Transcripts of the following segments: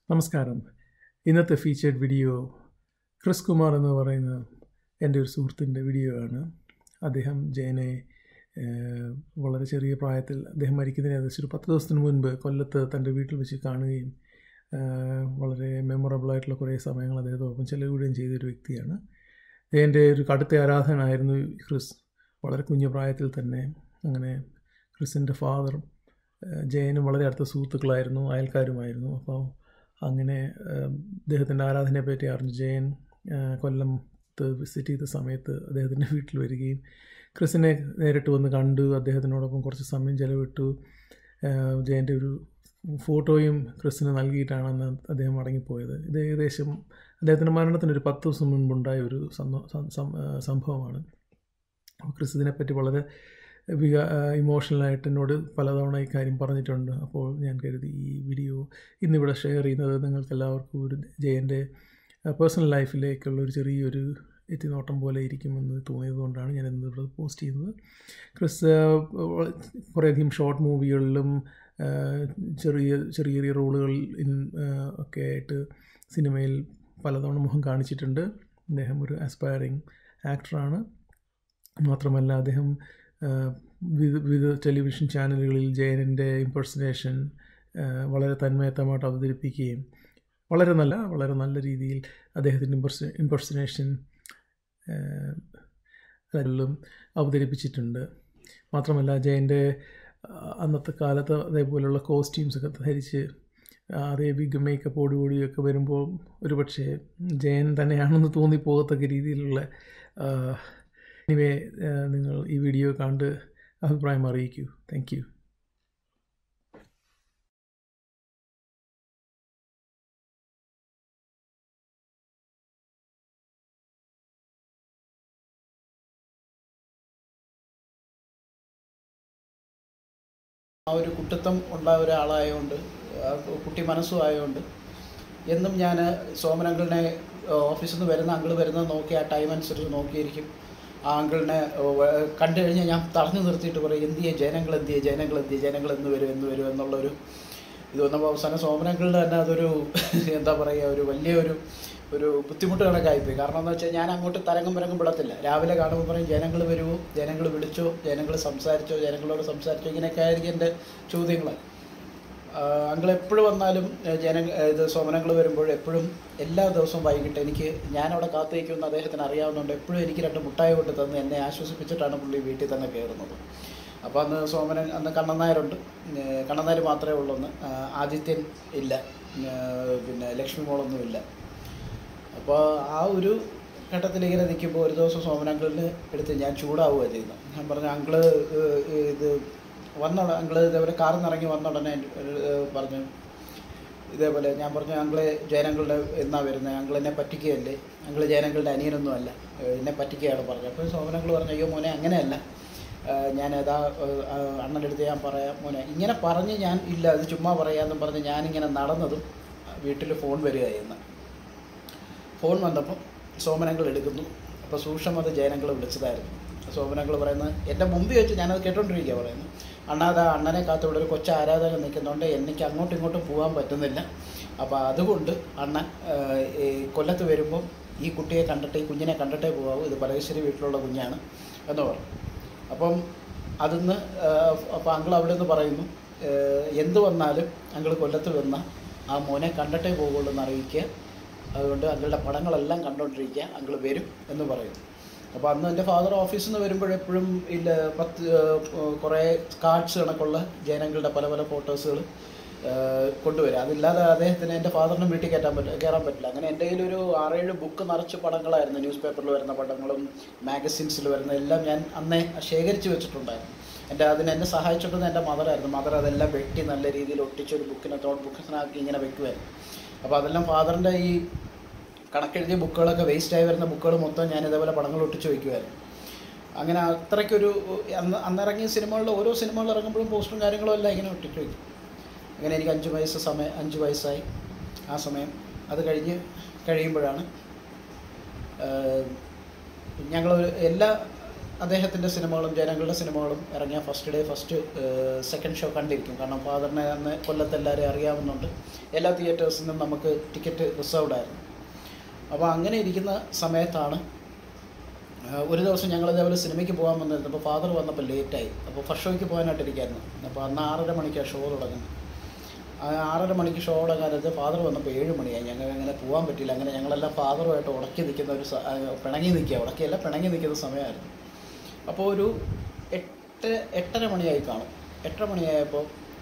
നമസ്കാരം ഇന്നത്തെ featured video Chris Kumar എന്ന് പറയുന്ന എൻ്റെ ഒരു സുഹൃത്തിൻ്റെ വീഡിയോ ആണ് അദ്ദേഹം ജയനെ ഏഹ്, വളരെ ചെറിയ പ്രായത്തിൽ അദ്ദേഹം മരിക്കുന്നതിന് ഏകദേശം ഒരു പത്ത് ദിവസത്തിന് മുൻപ് കൊല്ലത്ത് തൻ്റെ വീട്ടിൽ വെച്ച് കാണുകയും ഏഹ്, വളരെ മെമ്മറബിൾ ആയിട്ടുള്ള കുറേ സമയങ്ങൾ അദ്ദേഹത്തോടൊപ്പം ചെലവിടുകയും ചെയ്തൊരു വ്യക്തിയാണ് ജയൻ്റെ ഒരു കടുത്ത ആരാധകനായിരുന്നു ക്രിസ് വളരെ കുഞ്ഞു പ്രായത്തിൽ തന്നെ അങ്ങനെ ക്രിസിൻ്റെ ഫാദർ ജയനും വളരെ അടുത്ത സുഹൃത്തുക്കളായിരുന്നു അയൽക്കാരുമായിരുന്നു അപ്പോൾ അങ്ങനെ ഏഹ്, അദ്ദേഹത്തിൻ്റെ ആരാധനയെ പറ്റി അറിഞ്ഞ് ജയൻ ഏഹ്, കൊല്ലത്ത് വിസിറ്റ് ചെയ്ത സമയത്ത് അദ്ദേഹത്തിൻ്റെ വീട്ടിൽ വരികയും ക്രിസിനെ നേരിട്ട് വന്ന് കണ്ടു അദ്ദേഹത്തിനോടൊപ്പം കുറച്ച് സമയം ചെലവിട്ടു ഏഹ്, ജയൻ്റെ ഒരു ഫോട്ടോയും ക്രിസിന് നൽകിയിട്ടാണ് അന്ന് അദ്ദേഹം മടങ്ങിപ്പോയത് ഇത് ഏകദേശം അദ്ദേഹത്തിൻ്റെ മരണത്തിന് ഒരു പത്ത് ദിവസം മുൻപുണ്ടായ ഒരു സന്ദ- സം- സം- ഏഹ്, സംഭവമാണ് അപ്പോൾ ക്രിസ് ഇതിനെപ്പറ്റി വളരെ വികാ ഇമോഷണലായിട്ട് എന്നോട് പലതവണ ഈ കാര്യം പറഞ്ഞിട്ടുണ്ട് അപ്പോൾ ഞാൻ കരുതി ഈ വീഡിയോ ഇന്നിവിടെ ഷെയർ ചെയ്യുന്നത് നിങ്ങൾക്ക് എല്ലാവർക്കും ഒരു ജയൻ്റെ പേഴ്സണൽ ലൈഫിലേക്കുള്ള ഒരു ചെറിയൊരു എത്തിനോട്ടം പോലെ ഇരിക്കുമെന്ന് തോന്നിയത് കൊണ്ടാണ് ഞാൻ ഇന്ന് ഇവിടെ പോസ്റ്റ് ചെയ്യുന്നത് ക്രിസ് ആ, കുറേയധികം ഷോർട്ട് മൂവികളിലും ആ, ചെറിയ ചെറിയ ചെറിയ റോളുകളിൽ ഇൻ- ആ, ഒക്കെ ആയിട്ട് സിനിമയിൽ പലതവണ മുഖം കാണിച്ചിട്ടുണ്ട് അദ്ദേഹം ഒരു ആസ്പയറിങ് ആക്ടറാണ് മാത്രമല്ല അദ്ദേഹം ആ, വിവിധ വിവിധ ടെലിവിഷൻ ചാനലുകളിൽ ജയനിൻ്റെ ഇമ്പേഴ്സണേഷൻ വളരെ തന്മയത്തമായിട്ട് അവതരിപ്പിക്കുകയും വളരെ നല്ല വളരെ നല്ല രീതിയിൽ അദ്ദേഹത്തിൻ്റെ ഇമ്പേഴ്സ ഇമ്പേഴ്സണേഷൻ ും അവതരിപ്പിച്ചിട്ടുണ്ട് മാത്രമല്ല ജയൻ്റെ ആ, അന്നത്തെ കാലത്ത് അതേപോലെയുള്ള കോസ്റ്റ്യൂംസൊക്കെ ധരിച്ച് ആ, അതേ ബിഗ് മേക്കപ്പോടുകൂടിയൊക്കെ വരുമ്പോൾ ഒരുപക്ഷെ ജയൻ തന്നെയാണെന്ന് തോന്നിപ്പോകത്തക്ക രീതിയിലുള്ള എനിവേ നിങ്ങൾ ഈ വീഡിയോ കണ്ട് അഭിപ്രായം അറിയിക്കൂ താങ്ക് യു ആ ഒരു കുട്ടിത്തം ഉള്ള ഒരാളായതുകൊണ്ട് ആ കുട്ടി മനസ്സും ആയതുകൊണ്ട് എന്നും ഞാൻ സോമനങ്കിളിനെ ഓഫീസിൽ നിന്ന് വരുന്ന അങ്കിൾ വരുന്നത് നോക്കി ആ ടൈം അനുസരിച്ച് നോക്കിയിരിക്കും ആ അങ്കിളിനെ കണ്ടു കഴിഞ്ഞാൽ ഞാൻ തടഞ്ഞു നിർത്തിയിട്ട് പറയും എന്തിയെ ജനങ്ങൾ എന്തിയെ ജനങ്ങൾ എന്തിയെ ജനങ്ങൾ എന്ന് വരും എന്ന് വരും എന്നുള്ളൊരു ഇത് വന്നപ്പോൾ അവസാനം സോമനങ്കിളിൻ്റെ തന്നെ അതൊരു എന്താ പറയുക ഒരു വലിയ ഒരു ഒരു ബുദ്ധിമുട്ട് കണക്കായിപ്പോയി കാരണം എന്ന് വെച്ചാൽ ഞാൻ അങ്ങോട്ട് തരംഗം പരങ്കം വിടത്തില്ല രാവിലെ കാണുമ്പോൾ പറയും ജനങ്ങൾ വരുമോ ജനങ്ങൾ വിളിച്ചോ ജനങ്ങൾ സംസാരിച്ചോ ജനങ്ങളോട് സംസാരിച്ചോ ഇങ്ങനെയൊക്കെ ആയിരിക്കും എൻ്റെ ചോദ്യങ്ങൾ അങ്കിൾ എപ്പോഴും വന്നാലും ഏഹ്, ജന ഏഹ്, ഇത് സോമനങ്ങൾ വരുമ്പോൾ എപ്പോഴും എല്ലാ ദിവസവും വൈകിട്ട് എനിക്ക് ഞാനവിടെ കാത്തു നിൽക്കുമെന്ന് അദ്ദേഹത്തിന് അറിയാവുന്നതുകൊണ്ട് എപ്പോഴും എനിക്ക് രണ്ട് മുട്ടായി കൊണ്ട് തന്ന് എന്നെ ആശ്വസിപ്പിച്ചിട്ടാണ് പുള്ളി വീട്ടിൽ തന്നെ കയറുന്നത് അപ്പോൾ അന്ന് സോമനൻ അന്ന് കണ്ണനായരുണ്ട് ഏഹ്, കണ്ണനായർ മാത്രമേ ഉള്ളൂ എന്ന് ആഹ്, ആദിത്യൻ ഇല്ല ഏഹ്, പിന്നെ ലക്ഷ്മി മോളൊന്നും ഇല്ല അപ്പോൾ ആ ഒരു ഘട്ടത്തിൽ ഇങ്ങനെ നിൽക്കുമ്പോൾ ഒരു ദിവസം സോമനങ്കിളിന് എടുത്ത് ഞാൻ ചൂടാവുകയാണ് ചെയ്യുന്നത് ഞാൻ പറഞ്ഞു അങ്കിള് ഏഹ്, ഇത് വന്ന അങ്കിള് ഇതേപോലെ കാറിൽ നിന്ന് ഇറങ്ങി വന്ന ഉടനെ എൻ്റെ ഒരു, ഏഹ്, പറഞ്ഞു ഇതേപോലെ ഞാൻ പറഞ്ഞു അങ്കിള് ജയനങ്ങളുടെ എന്നാ വരുന്നത് അങ്കിൾ എന്നെ പറ്റിക്കുകയല്ലേ അങ്കിള് ജയനങ്ങളുടെ അനിയനൊന്നും അല്ല ഏഹ്, എന്നെ പറ്റിക്കുകയാണ് പറഞ്ഞത് അപ്പോൾ സോമനങ്കിൾ പറഞ്ഞു അയ്യോ മോനെ അങ്ങനെയല്ല ഏഹ്, ഞാൻ ഏതാ ഏഹ്, ആ, അണ്ണൻ്റെ അടുത്ത് ഞാൻ പറയാം മോനെ ഇങ്ങനെ പറഞ്ഞ് ഞാൻ ഇല്ല ഇത് ചുമ്മാ പറയാമെന്നും പറഞ്ഞ് ഞാനിങ്ങനെ നടന്നതും വീട്ടിൽ ഫോൺ വരികയായിരുന്നു ഫോൺ വന്നപ്പോൾ സോമനങ്ങൾ എടുക്കുന്നു അപ്പോൾ സൂക്ഷം അത് ജയനങ്ങൾ വിളിച്ചതായിരുന്നു സോമനങ്ങൾ പറയുന്നത് എൻ്റെ മുമ്പിൽ വെച്ച് ഞാനത് കേട്ടോണ്ടിരിക്കുക പറയുന്നത് അണ്ണാ അണ്ണനെ കാത്ത് ഇവിടെ ഒരു കൊച്ച ആരാധകൻ നിൽക്കുന്നുണ്ട് എനിക്ക് അങ്ങോട്ടും ഇങ്ങോട്ടും പോകാൻ പറ്റുന്നില്ല അപ്പോൾ അതുകൊണ്ട് അണ്ണൻ ഏഹ്, ഈ കൊല്ലത്ത് വരുമ്പം ഈ കുട്ടിയെ കണ്ടിട്ട് ഈ കുഞ്ഞിനെ കണ്ടിട്ടേ പോകാവൂ ഇത് പലകശ്ശേരി വീട്ടിലുള്ള കുഞ്ഞാണ് എന്ന് പറഞ്ഞു അപ്പം അതിന്ന് അപ്പോൾ അങ്കിൾ അവിടെ നിന്ന് പറയുന്നു ഏഹ്, എന്ത് വന്നാലും അങ്കിൾ കൊല്ലത്ത് വന്ന ആ മോനെ കണ്ടിട്ടേ പോകുള്ളൂ എന്ന് അറിയിക്കുക അതുകൊണ്ട് അങ്കിളുടെ പടങ്ങളെല്ലാം കണ്ടുകൊണ്ടിരിക്കുക അങ്കിൾ വരും എന്ന് പറയുന്നു അപ്പോൾ അന്ന് എൻ്റെ ഫാദർ ഓഫീസിൽ നിന്ന് വരുമ്പോഴെപ്പോഴും ഇല്ല പത്ത് ഏഹ്, കുറേ കാർഡ്സ് കണക്കുള്ള ജയനങ്ങളുടെ പല പല ഫോട്ടോസുകൾ കൊണ്ടുവരും അതില്ലാതെ അദ്ദേഹത്തിന് എൻ്റെ ഫാദറിന് വീട്ടിൽ കയറ്റാൻ പറ്റില്ല കയറാൻ പറ്റില്ല അങ്ങനെ എൻ്റെ കയ്യിൽ ഒരു ആറേഴ് ബുക്ക് നിറച്ച് പടങ്ങളായിരുന്നു ന്യൂസ് പേപ്പറിൽ വരുന്ന പടങ്ങളും മാഗസിൻസിൽ വരുന്ന എല്ലാം ഞാൻ അന്നേ ശേഖരിച്ച് വെച്ചിട്ടുണ്ടായിരുന്നു എൻ്റെ അതിന് എന്നെ സഹായിച്ചിട്ടുള്ളത് എൻ്റെ മദറായിരുന്നു മദർ അതെല്ലാം വെട്ടി നല്ല രീതിയിൽ ഒട്ടിച്ച് ഒരു ബുക്കിനെ തോട്ട് ബുക്കിനകത്ത് ഇങ്ങനെ വെക്കുമായിരുന്നു അപ്പോൾ അതെല്ലാം ഫാദറിൻ്റെ ഈ കണക്കെഴുതിയ ബുക്കുകളൊക്കെ വേസ്റ്റായി വരുന്ന ബുക്കുകൾ മൊത്തം ഞാൻ ഇതേപോലെ പടങ്ങൾ ഒട്ടിച്ച് വയ്ക്കുമായിരുന്നു അങ്ങനെ അത്രയ്ക്കൊരു അന്ന് അന്നിറങ്ങിയ സിനിമകളിൽ ഓരോ സിനിമകൾ ഇറങ്ങുമ്പോഴും പോസ്റ്ററും കാര്യങ്ങളും എല്ലാം ഇങ്ങനെ ഒട്ടിച്ച് വയ്ക്കും അങ്ങനെ എനിക്ക് അഞ്ച് വയസ്സ് സമയം അഞ്ച് വയസ്സായി ആ സമയം അത് കഴിഞ്ഞ് കഴിയുമ്പോഴാണ് ഞങ്ങൾ എല്ലാ അദ്ദേഹത്തിൻ്റെ സിനിമകളും ജനങ്ങളുടെ സിനിമകളും ഇറങ്ങിയ first day first second show കണ്ടിരിക്കും കാരണം ഫാദറിനെ അന്ന് കൊല്ലത്ത് എല്ലാവരെയും അറിയാവുന്നുണ്ട് എല്ലാ തിയേറ്റേഴ്സിൽ നിന്നും നമുക്ക് ടിക്കറ്റ് റിസർവ്ഡ് ആയിരുന്നു അപ്പോൾ അങ്ങനെ ഇരിക്കുന്ന സമയത്താണ് ആ, ഒരു ദിവസം ഞങ്ങൾ ഇതേപോലെ സിനിമയ്ക്ക് പോകാൻ വന്നിരുന്നു അപ്പോൾ ഫാദർ വന്നപ്പോൾ ലേറ്റായി അപ്പോൾ ഫസ്റ്റ് ഷോയ്ക്ക് പോകാനായിട്ടിരിക്കായിരുന്നു അപ്പോൾ അന്ന് ആറര മണിക്കാണ് ഷോ തുടങ്ങുന്നത് ആ ആറര മണിക്ക് ഷോ തുടങ്ങാനത് ഫാദർ വന്നപ്പോൾ ഏഴ് മണിയായി ഞങ്ങൾ അങ്ങനെ പോകാൻ പറ്റില്ല അങ്ങനെ ഞങ്ങളെല്ലാം ഫാദറുമായിട്ട് ഉടക്കി നിൽക്കുന്ന ഒരു സ- ആ, പിണങ്ങി നിൽക്കുക ഉടക്കിയല്ല പിണങ്ങി നിൽക്കുന്ന സമയമായിരുന്നു അപ്പോൾ ഒരു എട്ട് എട്ടര മണിയായി കാണും എട്ടര മണിയായപ്പോൾ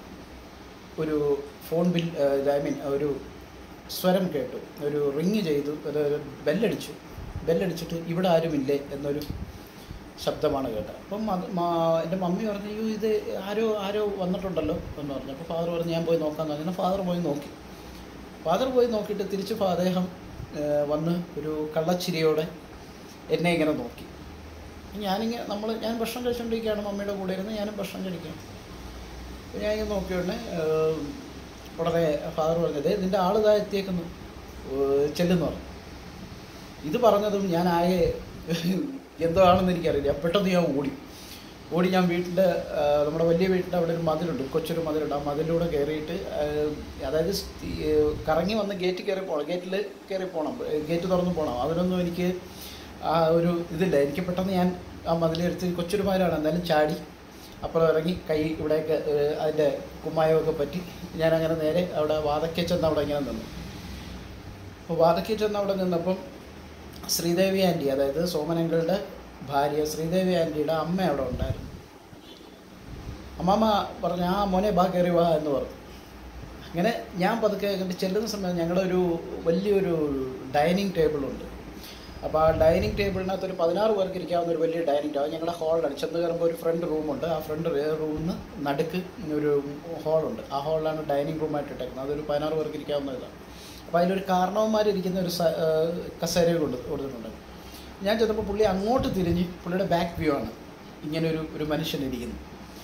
ഒരു ഫോൺ ബിൽ ഐ മീൻ ഒരു സ്വരം കേട്ടു ഒരു റിങ് ചെയ്തു ഒരു ഒരു ബെല്ലടിച്ചു ബെല്ലടിച്ചിട്ട് ഇവിടെ ആരുമില്ലേ എന്നൊരു ശബ്ദമാണ് കേട്ടത് അപ്പം അത് മാ- എൻ്റെ മമ്മി പറഞ്ഞു അയ്യോ ഇത് ആരോ ആരോ വന്നിട്ടുണ്ടല്ലോ എന്ന് പറഞ്ഞു അപ്പോൾ ഫാദർ പറഞ്ഞു ഞാൻ പോയി നോക്കാമെന്ന് പറഞ്ഞു ഫാദർ പോയി നോക്കി ഫാദർ പോയി നോക്കിയിട്ട് തിരിച്ച് ഫാ- അദ്ദേഹം ഏഹ്, വന്ന് ഒരു കള്ളച്ചിരിയോടെ എന്നെ ഇങ്ങനെ നോക്കി ഞാനിങ്ങനെ നമ്മൾ ഞാൻ ഭക്ഷണം കഴിച്ചുകൊണ്ടിരിക്കുകയാണ് മമ്മിയുടെ കൂടെ ഇരുന്ന് ഞാനും ഭക്ഷണം കഴിക്കുകയാണ് അപ്പോൾ ഞാൻ ഇങ്ങനെ നോക്കിയോടനെ ഏഹ്, ഉടനെ ഫാദർ പറഞ്ഞത് നിൻ്റെ ആളിതാ എത്തിയേക്കുന്നു ഏഹ്, ചെല്ലുന്നു പറഞ്ഞു ഇത് പറഞ്ഞതും ഞാൻ ആകെ എന്തോ ആണെന്ന് എനിക്കറിയില്ല പെട്ടെന്ന് ഞാൻ ഓടി ഓടി ഞാൻ വീട്ടിൻ്റെ ആ, നമ്മുടെ വലിയ വീട്ടിൻ്റെ അവിടെ ഒരു മതിലുണ്ട് കൊച്ചൊരു മതിലുണ്ട് ആ മതിലൂടെ കയറിയിട്ട് ആ, അതായത് സ്- ഈ, കറങ്ങി വന്ന് ഗേറ്റ് കയറി പോകണം ഗേറ്റിൽ കയറി പോകണം ഗേറ്റ് തുറന്ന് പോകണം അതിനൊന്നും എനിക്ക് ആ ഒരു ഇതില്ല എനിക്ക് പെട്ടെന്ന് ഞാൻ ആ മതിലെടുത്ത് കൊച്ചൊരു മതിലാണ് എന്തായാലും ചാടി അപ്പുറം ഇറങ്ങി കൈ ഇവിടെയൊക്കെ ഏ, അതിൻ്റെ കുമ്മായമൊക്കെ പറ്റി ഞാൻ അങ്ങനെ നേരെ അവിടെ വാതക്കെ ചെന്ന് അവിടെ ഇങ്ങനെ നിന്നു അപ്പോൾ വാതക്കെ ചെന്ന് അവിടെ നിന്നപ്പം ശ്രീദേവി ആൻറ്റി അതായത് സോമനങ്കളുടെ ഭാര്യ ശ്രീദേവി ആൻറ്റിയുടെ അമ്മ അവിടെ ഉണ്ടായിരുന്നു അമ്മാമ്മ പറഞ്ഞു ആ മോനെ ബാ കയറി വാ എന്ന് പറഞ്ഞു അങ്ങനെ ഞാൻ പതുക്കെ കണ്ട് ചെല്ലുന്ന സമയത്ത് ഞങ്ങളുടെ ഒരു വലിയൊരു ഡൈനിങ് ടേബിളുണ്ട് അപ്പോൾ ആ ഡൈനിങ് ടേബിളിനകത്ത് ഒരു പതിനാറ് പേർക്ക് ഇരിക്കാവുന്ന ഒരു വലിയ ഡൈനിങ് ടേബിൾ ഞങ്ങളുടെ ഹാളിലാണ് ചെന്ന് കയറുമ്പോൾ ഒരു ഫ്രണ്ട് റൂമുണ്ട് ആ ഫ്രണ്ട് റൂമിൽ നിന്ന് നടുക്ക് ഒരു ഹാളുണ്ട് ആ ഹാളിലാണ് ഡൈനിങ് റൂമായിട്ട് ഇട്ടേക്കുന്നത് അതൊരു പതിനാറ് പേർക്ക് ഇരിക്കാവുന്ന ഇതാണ് അപ്പോൾ അതിലൊരു കാരണവന്മാരിരിക്കുന്ന ഒരു സ- ആ, കസേര കൊണ്ട് കൊടുത്തിട്ടുണ്ട് ഞാൻ ചെന്നപ്പോൾ പുള്ളി അങ്ങോട്ട് തിരിഞ്ഞ് പുള്ളിയുടെ ബാക്ക് വ്യൂ ആണ് ഇങ്ങനെ ഒരു ഒരു മനുഷ്യൻ ഇരിക്കുന്നു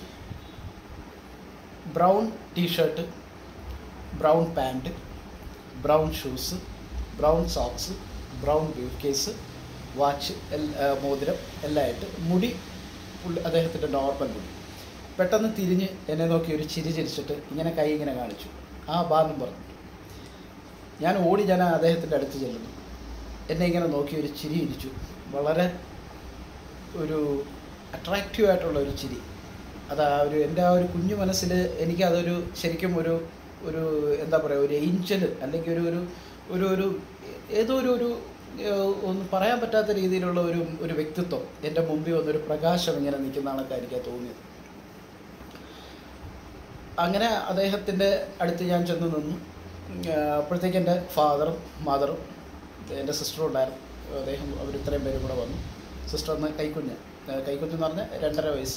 brown T shirt brown pant brown shoes brown socks brown briefcase watch എല്ലാ മോതിരം എല്ലാം ആയിട്ട് മുടി പുള്ളി അദ്ദേഹത്തിൻ്റെ നോർമൽ മുടി പെട്ടെന്ന് തിരിഞ്ഞ് എന്നെ നോക്കി ഒരു ചിരി ചിരിച്ചിട്ട് ഇങ്ങനെ കൈ ഇങ്ങനെ കാണിച്ചു ആ ബാന്നും പറഞ്ഞു ഞാൻ ഓടി ഞാൻ അദ്ദേഹത്തിൻ്റെ അടുത്ത് ചെല്ലുന്നു എന്നെ ഇങ്ങനെ നോക്കി ഒരു ചിരി ഇരിച്ചു വളരെ ഒരു അട്രാക്റ്റീവ് ആയിട്ടുള്ള ഒരു ചിരി അത് ആ ഒരു എൻ്റെ ആ ഒരു കുഞ്ഞു മനസ്സിൽ എനിക്കതൊരു ശരിക്കും ഒരു ഒരു എന്താ പറയുക ഒരു ഏഞ്ചൽ അല്ലെങ്കിൽ ഒരു ഒരു ഒരു ഒരു ഏതോ ഒരു ഒരു ഏഹ്, ഒന്നും പറയാൻ പറ്റാത്ത രീതിയിലുള്ള ഒരു ഒരു വ്യക്തിത്വം എൻ്റെ മുമ്പിൽ വന്നൊരു പ്രകാശം ഇങ്ങനെ നിൽക്കുന്ന കണക്കാണ് എനിക്ക് തോന്നിയത് അദ്ദേഹത്തിൻ്റെ അദ്ദേഹത്തിൻ്റെ അടുത്ത് ഞാൻ ചെന്ന് നിന്നു ആഹ് അപ്പോഴത്തേക്ക് എൻ്റെ ഫാദറും മദറും എൻ്റെ സിസ്റ്ററും ഉണ്ടായിരുന്നു അദ്ദേഹം അവർ ഇത്രയും പേരും കൂടെ വന്നു സിസ്റ്റർ എന്ന് കൈക്കുഞ്ഞ് ആഹ് കൈക്കുഞ്ഞ് എന്ന് പറഞ്ഞാൽ രണ്ടര വയസ്സ്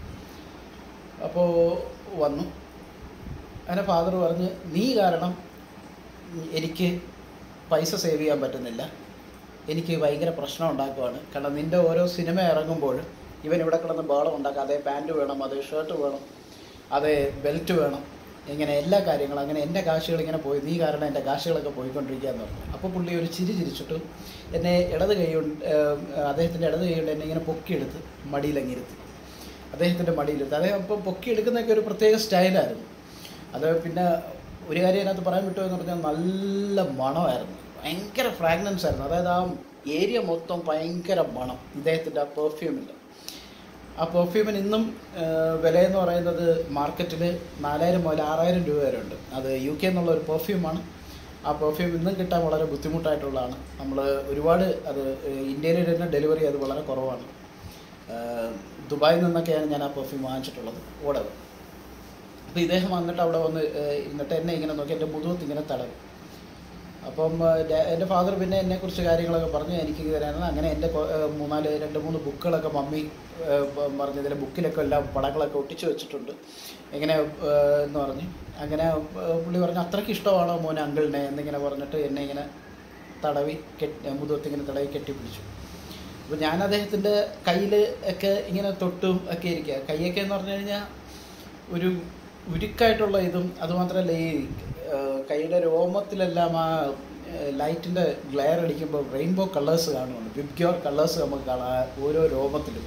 അപ്പോൾ വന്നു അങ്ങനെ ഫാദർ പറഞ്ഞ് നീ കാരണം എനിക്ക് പൈസ സേവ് ചെയ്യാൻ പറ്റുന്നില്ല എനിക്ക് ഭയങ്കര പ്രശ്നം ഉണ്ടാക്കുവാണ് കാരണം നിൻ്റെ ഓരോ സിനിമ ഇറങ്ങുമ്പോൾ ഇവൻ ഇവിടെ കിടന്ന് ബഹളം ഉണ്ടാക്കുക അതേ പാൻറ് വേണം അതേ ഷർട്ട് വേണം അതേ ബെൽറ്റ് വേണം ഇങ്ങനെ എല്ലാ കാര്യങ്ങളും അങ്ങനെ എൻ്റെ കാശുകൾ ഇങ്ങനെ പോയി നീ കാരണം എൻ്റെ കാശുകളൊക്കെ പോയിക്കൊണ്ടിരിക്കുക എന്ന് പറഞ്ഞു അപ്പോൾ പുള്ളി ഒരു ചിരി ചിരിച്ചിട്ട് എന്നെ ഇടത് കൈ കൊണ്ട് ഏഹ്, അദ്ദേഹത്തിൻ്റെ ഇടത് കൈ കൊണ്ട് എന്നെ ഇങ്ങനെ പൊക്കിയെടുത്ത് മടിയിലങ്ങിരുത്തി അദ്ദേഹത്തിൻ്റെ മടിയിലെത്തി അദ്ദേഹം ഇപ്പോൾ പൊക്കിയെടുക്കുന്നതൊക്കെ ഒരു പ്രത്യേക സ്റ്റൈലായിരുന്നു അത് പിന്നെ ഒരു കാര്യം അതിനകത്ത് പറയാൻ വിട്ടു എന്ന് പറഞ്ഞാൽ നല്ല മണമായിരുന്നു ഭയങ്കര ഫ്രാഗ്രൻസ് ആയിരുന്നു അതായത് ആ ഏരിയ മൊത്തം ഭയങ്കര മണം ഇദ്ദേഹത്തിൻ്റെ ആ പെർഫ്യൂമിൻ്റെ ആ പെർഫ്യൂമിന് ഇന്നും ആ, വിലയെന്ന് പറയുന്നത് മാർക്കറ്റിൽ നാലായിരം മുതൽ ആറായിരം രൂപ വരെ ഉണ്ട് അത് യു കെ എന്നുള്ള ഒരു പെർഫ്യൂമാണ് ആ പെർഫ്യൂം ഇന്നും കിട്ടാൻ വളരെ ബുദ്ധിമുട്ടായിട്ടുള്ളതാണ് നമ്മൾ ഒരുപാട് അത് ഇന്ത്യയിൽ തന്നെ ഡെലിവറി അത് വളരെ കുറവാണ് ആ, ദുബായിൽ നിന്നൊക്കെയാണ് ഞാൻ ആ പെർഫ്യൂം വാങ്ങിച്ചിട്ടുള്ളത് ഓടവ് അപ്പോൾ ഇദ്ദേഹം വന്നിട്ട് അവിടെ വന്ന് ഏഹ്, ഇരുന്നിട്ട് എന്നെ ഇങ്ങനെ നോക്കി എൻ്റെ മുതുകത്ത് ഇങ്ങനെ തടവി അപ്പം ഏഹ്, ഡാ- എൻ്റെ ഫാദർ പിന്നെ എന്നെക്കുറിച്ച് കാര്യങ്ങളൊക്കെ പറഞ്ഞു എനിക്ക് തരാനാണ് അങ്ങനെ എൻ്റെ കൊ- ഏഹ്, മൂന്നാല് രണ്ട് മൂന്ന് ബുക്കുകളൊക്കെ മമ്മി ഏഹ്, പ- പറഞ്ഞു ഇതിലെ ബുക്കിലൊക്കെ എല്ലാം പടങ്ങളൊക്കെ ഒട്ടിച്ച് വെച്ചിട്ടുണ്ട് എങ്ങനെ ഏഹ്, എന്ന് പറഞ്ഞ് അങ്ങനെ ഏഹ്, പുള്ളി പറഞ്ഞു അത്രയ്ക്ക് ഇഷ്ടമാണോ മോനെ അങ്കിളിനെ എന്നിങ്ങനെ പറഞ്ഞിട്ട് എന്നെ ഇങ്ങനെ തടവി കെട്ടി മുതുകത്ത് ഇങ്ങനെ തടവി കെട്ടിപ്പിടിച്ചു അപ്പോൾ ഞാൻ അദ്ദേഹത്തിൻ്റെ കയ്യിൽ ഒക്കെ ഇങ്ങനെ തൊട്ടും ഒക്കെ ഇരിക്കുക കൈയൊക്കെ എന്ന് പറഞ്ഞു കഴിഞ്ഞാൽ ഒരു ഉരുക്കായിട്ടുള്ള ഇതും അതുമാത്രമല്ല ഈ ആ, കൈയുടെ രോമത്തിലെല്ലാം ആ ലൈറ്റിൻ്റെ ഗ്ലെയർ അടിക്കുമ്പോൾ റെയിൻബോ കളേഴ്സ് കാണുന്നുണ്ട് വിബ്ഗ്യോർ കളേഴ്സ് നമുക്ക് കാണാം ആ ഓരോ രോമത്തിലും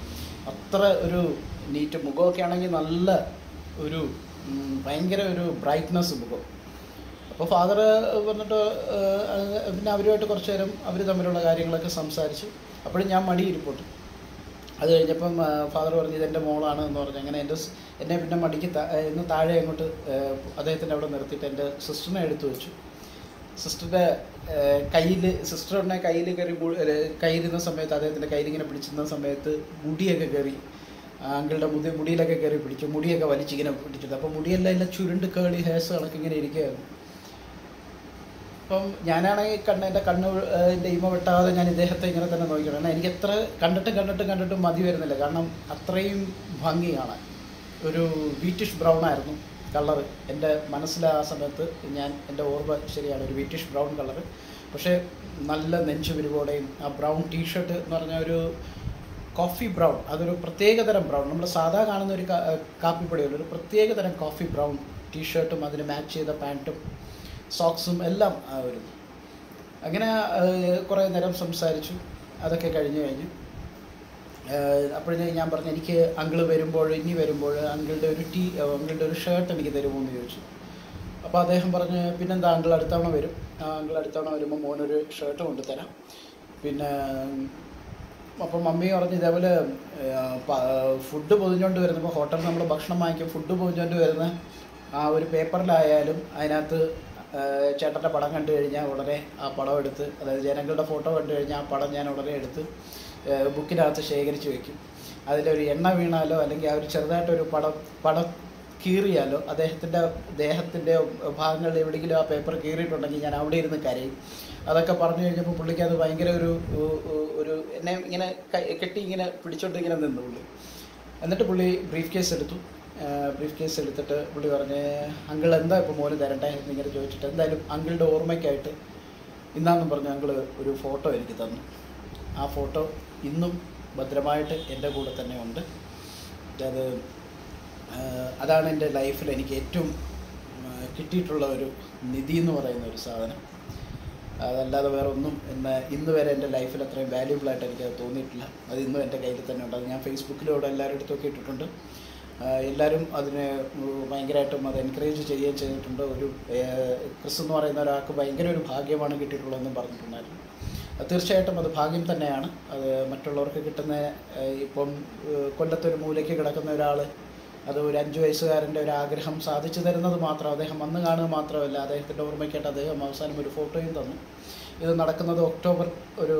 അത്ര ഒരു നീറ്റ് മുഖമൊക്കെ ആണെങ്കിൽ നല്ല ഒരു ഉം, ഭയങ്കര ഒരു ബ്രൈറ്റ്നസ് മുഖം അപ്പോൾ ഫാദർ വന്നിട്ട് ഏഹ്, പിന്നെ അവരുമായിട്ട് കുറച്ച് നേരം അവർ തമ്മിലുള്ള കാര്യങ്ങളൊക്കെ സംസാരിച്ചു അപ്പോഴും ഞാൻ മടിയിരിപ്പോട്ട് അത് കഴിഞ്ഞപ്പം ഫാദർ പറഞ്ഞു ഇതെൻ്റെ മോളാണ് എന്ന് പറഞ്ഞു അങ്ങനെ എൻ്റെ സ്- എന്നെ പിന്നെ മടിക്ക് താ- ഏഹ് ഇന്ന് താഴെ അങ്ങോട്ട് ഏഹ് അദ്ദേഹത്തിൻ്റെ അവിടെ നിർത്തിയിട്ട് എൻ്റെ സിസ്റ്ററിനെ എടുത്തു വെച്ചു സിസ്റ്ററുടെ കയ്യിൽ സിസ്റ്ററിനെ കയ്യിൽ കയറി മു- ഏഹ് കയ്യിലിരുന്ന സമയത്ത് അദ്ദേഹത്തിൻ്റെ കയ്യിൽ ഇങ്ങനെ പിടിച്ചിരുന്ന സമയത്ത് മുടിയൊക്കെ കയറി അങ്കിളുടെ മുടി മുടിയിലൊക്കെ കയറി പിടിച്ചു മുടിയൊക്കെ വലിച്ചിങ്ങനെ പിടിച്ചിട്ട് അപ്പോൾ മുടിയെല്ലാം എല്ലാം ചുരുണ്ട് കേളി ഹേഴ്സ് കണക്ക് ഇങ്ങനെ ഇരിക്കുകയായിരുന്നു അപ്പം ഞാനാണെങ്കിൽ കണ്ണ് എൻ്റെ കണ്ണ് എൻ്റെ ഇമ വെട്ടാതെ ഞാൻ ഇദ്ദേഹത്തെ ഇങ്ങനെ തന്നെ നോക്കിയാണ് എന്നാൽ എനിക്ക് എത്ര കണ്ടിട്ടും കണ്ടിട്ടും കണ്ടിട്ടും മതി വരുന്നില്ല കാരണം അത്രയും ഭംഗി കാണാൻ ഒരു വീറ്റിഷ് ബ്രൗൺ ആയിരുന്നു കളർ എൻ്റെ മനസ്സിൽ ആ സമയത്ത് ഞാൻ എൻ്റെ ഓർമ്മ ശരിയാണ് ഒരു വീറ്റിഷ് ബ്രൗൺ കളർ പക്ഷേ നല്ല നെഞ്ചു വിരിവോടെയും ആ ബ്രൗൺ ടീഷർട്ട് എന്ന് പറഞ്ഞ ഒരു കോഫി ബ്രൗൺ അതൊരു പ്രത്യേകതരം ബ്രൗൺ നമ്മൾ സാധാ കാണുന്ന ഒരു കാ- കാപ്പിപ്പൊടിയല്ല ഒരു പ്രത്യേകതരം കോഫി ബ്രൗൺ ടീഷർട്ടും അതിന് മാച്ച് ചെയ്ത പാൻറ്റും സോക്സും എല്ലാം ആ ഒരു അങ്ങനെ കുറേ നേരം സംസാരിച്ചു അതൊക്കെ കഴിഞ്ഞ് കഴിഞ്ഞു അപ്പോഴേ ഞാൻ പറഞ്ഞു എനിക്ക് അങ്കിള് വരുമ്പോൾ ഇനി വരുമ്പോൾ അങ്കിളുടെ ഒരു ടീ അങ്കിളുടെ ഒരു ഷർട്ട് എനിക്ക് തരുമോ എന്ന് ചോദിച്ചു അപ്പോൾ അദ്ദേഹം പറഞ്ഞ് പിന്നെന്താ അങ്കിൾ അടുത്തവണ വരും ആ അങ്കിൾ അടുത്തവണ വരുമ്പോൾ മോനൊരു ഷർട്ട് കൊണ്ടുതരാം പിന്നെ അപ്പം മമ്മി പറഞ്ഞു ഇതേപോലെ ഫുഡ് പൊതിഞ്ഞുകൊണ്ട് വരുന്നപ്പോൾ ഹോട്ടലിൽ നമ്മൾ ഭക്ഷണം വാങ്ങിക്കും ഫുഡ് പൊതിഞ്ഞുകൊണ്ട് വരുന്ന ആ ഒരു പേപ്പറിലായാലും അതിനകത്ത് ആ, ചേട്ടൻ്റെ പടം കണ്ടു കഴിഞ്ഞാൽ ഉടനെ ആ പടം എടുത്ത് അതായത് ജനങ്ങളുടെ ഫോട്ടോ കണ്ടു കഴിഞ്ഞാൽ ആ പടം ഞാൻ ഉടനെ എടുത്ത് ആ, ബുക്കിനകത്ത് ശേഖരിച്ച് വെക്കും അതിലൊരു എണ്ണ വീണാലോ അല്ലെങ്കിൽ ആ ഒരു ചെറുതായിട്ടൊരു പടം പടം കീറിയാലോ അദ്ദേഹത്തിൻ്റെ ദേഹത്തിൻ്റെ ഭാഗങ്ങളിൽ എവിടെയെങ്കിലും ആ പേപ്പർ കീറിയിട്ടുണ്ടെങ്കിൽ ഞാൻ അവിടെ ഇരുന്ന് കരയും അതൊക്കെ പറഞ്ഞു കഴിഞ്ഞപ്പോൾ പുള്ളിക്ക് അത് ഭയങ്കര ഒരു ഉ- ഉ- ഒരു എന്നെ ഇങ്ങനെ കൈ- കെട്ടി ഇങ്ങനെ പിടിച്ചോണ്ട് ഇങ്ങനെ നിന്നു പുള്ളി എന്നിട്ട് പുള്ളി ബ്രീഫ് കേസ് എടുത്തു ബ്രീഫ് കേസ് എടുത്തിട്ട് പുള്ളി പറഞ്ഞ് അങ്കിൾ എന്താ ഇപ്പോൾ മോന് തരട്ടെ എന്നിങ്ങനെ ചോദിച്ചിട്ട് എന്തായാലും അങ്കിളുടെ ഓർമ്മയ്ക്കായിട്ട് ഇന്നാന്നും പറഞ്ഞ് അങ്കിൾ ഒരു ഫോട്ടോ എനിക്ക് തന്നു ആ ഫോട്ടോ ഇന്നും ഭദ്രമായിട്ട് എൻ്റെ കൂടെ തന്നെ ഉണ്ട് അത് ആഹ് അതാണ് എൻ്റെ ലൈഫിൽ എനിക്ക് ഏറ്റവും ആഹ് കിട്ടിയിട്ടുള്ള ഒരു നിധി എന്ന് പറയുന്ന ഒരു സാധനം അതല്ലാതെ വേറെ ഒന്നും ഇന്ന് ഇന്ന് വരെ എൻ്റെ ലൈഫിൽ അത്രയും വാല്യൂബിൾ ആയിട്ട് എനിക്ക് അത് തോന്നിയിട്ടില്ല അത് ഇന്നും എൻ്റെ കയ്യിൽ തന്നെ ഉണ്ട് അത് ഞാൻ ഫേസ്ബുക്കിലൂടെ എല്ലാവരുടെ അടുത്തൊക്കെ ഇട്ടിട്ടുണ്ട് ആഹ് എല്ലാവരും അതിനെ ഉം ഭയങ്കരമായിട്ടും അത് എൻകറേജ് ചെയ്യുകയും ചെയ്തിട്ടുണ്ട് ഒരു ഏഹ് ക്രിസ് എന്ന് പറയുന്ന ഒരാൾക്ക് ഭയങ്കര ഒരു ഭാഗ്യമാണ് കിട്ടിയിട്ടുള്ളതെന്നും പറഞ്ഞിട്ടുണ്ടായിരുന്നു അത് തീർച്ചയായിട്ടും അത് ഭാഗ്യം തന്നെയാണ് അത് മറ്റുള്ളവർക്ക് കിട്ടുന്ന ഏഹ് ഇപ്പം ഏഹ് കൊല്ലത്തൊരു മൂലയ്ക്ക് കിടക്കുന്ന ഒരാൾ അത് ഒരു അഞ്ച് വയസ്സുകാരൻ്റെ ഒരു ആഗ്രഹം സാധിച്ചു തരുന്നത് മാത്രം അദ്ദേഹം വന്ന് കാണുക മാത്രമല്ല അദ്ദേഹത്തിൻ്റെ ഓർമ്മയ്ക്കായിട്ട് അദ്ദേഹം അവസാനം ഒരു ഫോട്ടോയും തന്നു ഇത് നടക്കുന്നത് ഒക്ടോബർ ഒരു